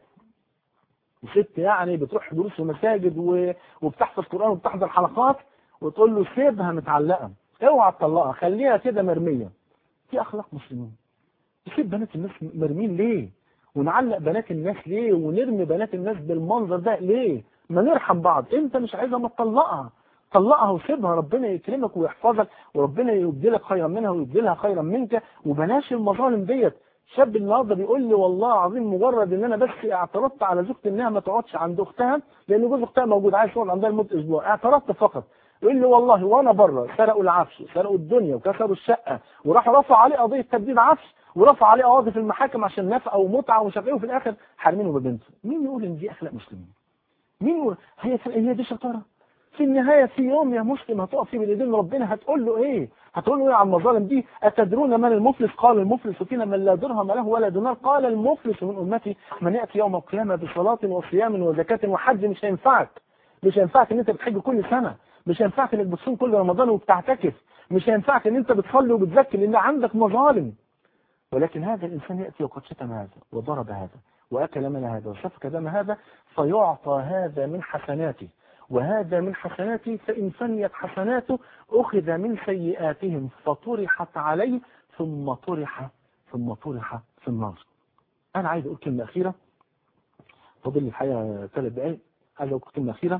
C: وست يعني بتروح دروس ومساجد و... وبتحفظ قرآن وبتحضر حلقات وتقول له سيبها متعلقة اوعى تطلقها خليها كده مرمية في أخلاق مسلمين تسيب بنات الناس مرمين ليه ونعلق بنات الناس ليه ونرمي بنات الناس بالمنظر ده ليه ما نرحم بعض انت مش عايزها ما تطلقها طلقها وسيبها ربنا يكرمك ويحفظك وربنا يبدلك خيرا منها ويبدلها خيرا منك وبلاش المظالم ديت شاب النهارده بيقول لي والله العظيم مجرد ان انا بس اعترضت على زوجتي انها ما تقعدش عند اختها لان جوز اختها موجود عايز يقعد عندها لمده اسبوع اعترضت فقط يقول لي والله وانا بره سرقوا العفش سرقوا الدنيا وكسروا الشقه وراحوا رفعوا عليه قضيه تبديد عفش ورفع عليه قواضي في المحاكم عشان نفقه ومتعه ومش عارف ايه وفي الاخر حارمينه ببنته مين يقول ان دي اخلاق مسلمين مين يقول هي هي دي شطاره في النهاية في يوم يا مسلم هتقف في بين ربنا هتقول له ايه هتقول له ايه عن المظالم دي اتدرون من المفلس قال المفلس فينا من لا درهم له ولا دينار قال المفلس من امتي من ياتي يوم القيامه بصلاه وصيام وزكاه وحج مش هينفعك مش هينفعك ان انت بتحج كل سنه مش هينفعك انك بتصوم كل رمضان وبتعتكف مش هينفعك ان انت بتصلي وبتزكي لان عندك مظالم ولكن هذا الانسان ياتي وقد شتم هذا وضرب هذا واكل من هذا وسفك دم هذا فيعطى هذا من حسناته وهذا من حسناته فإن فنيت حسناته أخذ من سيئاتهم فطرحت عليه ثم طرح ثم طرح في النار أنا عايز أقول كلمة أخيرة فاضل لي الحقيقة ثلاث دقائق عايز أقول كلمة أخيرة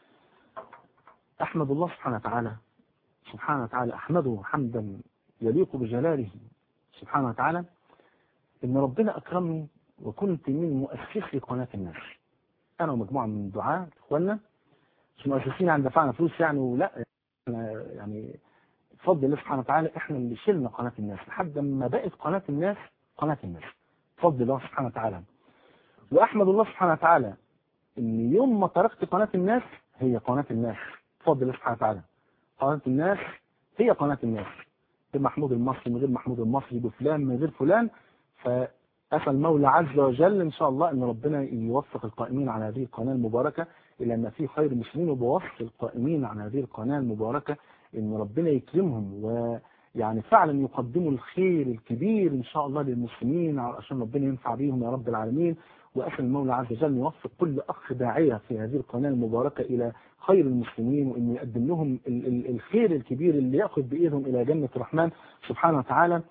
C: أحمد الله سبحانه وتعالى سبحانه وتعالى أحمده حمدا يليق بجلاله سبحانه وتعالى إن ربنا أكرمني وكنت من مؤسسي قناة الناس أنا ومجموعة من دعاة إخواننا مش مؤسسين عن دفعنا فلوس يعني ولا يعني بفضل الله سبحانه وتعالى احنا اللي شلنا قناة الناس لحد ما بقت قناة الناس قناة الناس بفضل الله سبحانه وتعالى واحمد الله سبحانه وتعالى ان يوم ما تركت قناة الناس هي قناة الناس بفضل الله سبحانه وتعالى قناة الناس هي قناة الناس بمحمود المصري من غير محمود المصري بفلان من غير فلان فأسأل المولى عز وجل إن شاء الله أن ربنا يوفق القائمين على هذه القناة المباركة إلى أن في خير مسلمين وبوصف القائمين على هذه القناة المباركة أن ربنا يكرمهم ويعني فعلا يقدموا الخير الكبير إن شاء الله للمسلمين عشان ربنا ينفع بيهم يا رب العالمين وأسأل المولى عز وجل يوفق كل أخ داعية في هذه القناة المباركة إلى خير المسلمين وأن يقدم لهم الخير الكبير اللي يأخذ بإيدهم إلى جنة الرحمن سبحانه وتعالى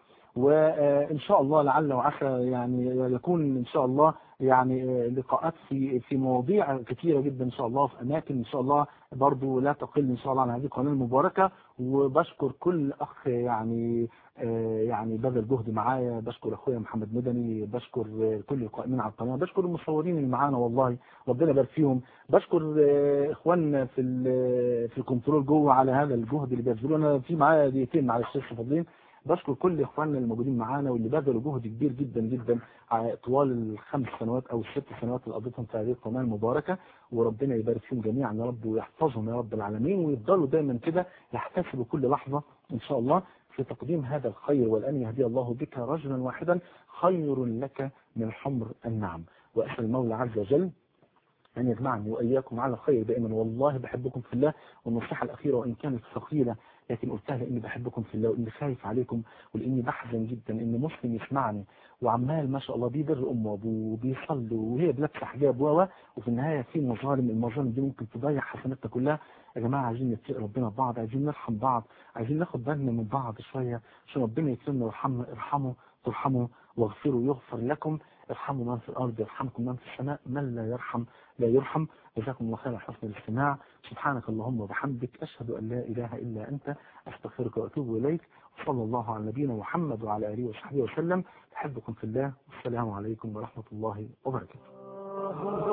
C: وإن شاء الله لعل وعسى يعني يكون إن شاء الله يعني لقاءات في في مواضيع كثيرة جدا إن شاء الله في أماكن إن شاء الله برضو لا تقل إن شاء الله عن هذه القناة المباركة وبشكر كل أخ يعني يعني بذل جهد معايا بشكر أخويا محمد مدني بشكر كل القائمين على القناة بشكر المصورين اللي معانا والله ربنا يبارك فيهم بشكر إخواننا في في الكنترول جوه على هذا الجهد اللي بيبذلوه أنا في معايا دقيقتين مع الشيخ فاضلين بشكر كل اخواننا الموجودين معانا واللي بذلوا جهد كبير جدا جدا طوال الخمس سنوات او الست سنوات اللي قضيتهم في هذه القناه المباركه وربنا يبارك فيهم جميعا يا رب ويحفظهم يا رب العالمين ويفضلوا دايما كده يحتسبوا كل لحظه ان شاء الله في تقديم هذا الخير والان يهدي الله بك رجلا واحدا خير لك من حمر النعم واسال المولى عز وجل أن يجمعني وإياكم على خير دائما والله بحبكم في الله والنصيحة الأخيرة وإن كانت ثقيلة لكن قلتها لاني بحبكم في الله واني خايف عليكم ولاني بحزن جدا ان مسلم يسمعني وعمال ما شاء الله بيبر امه وابوه وبيصلي وهي بلابسه حجاب و وفي النهايه في مظالم المظالم دي ممكن تضيع حسناتنا كلها يا جماعه عايزين نتقي ربنا ببعض عايزين نرحم بعض عايزين ناخد بالنا من بعض شويه عشان ربنا يكرمنا ويرحمنا ارحموا ترحموا واغفروا يغفر لكم ارحموا من في الأرض يرحمكم من في السماء من لا يرحم لا يرحم جزاكم الله خير على حسن الاستماع سبحانك اللهم وبحمدك أشهد أن لا إله إلا أنت أستغفرك وأتوب إليك وصلى الله على نبينا محمد وعلى آله وصحبه وسلم أحبكم في الله والسلام عليكم ورحمة الله وبركاته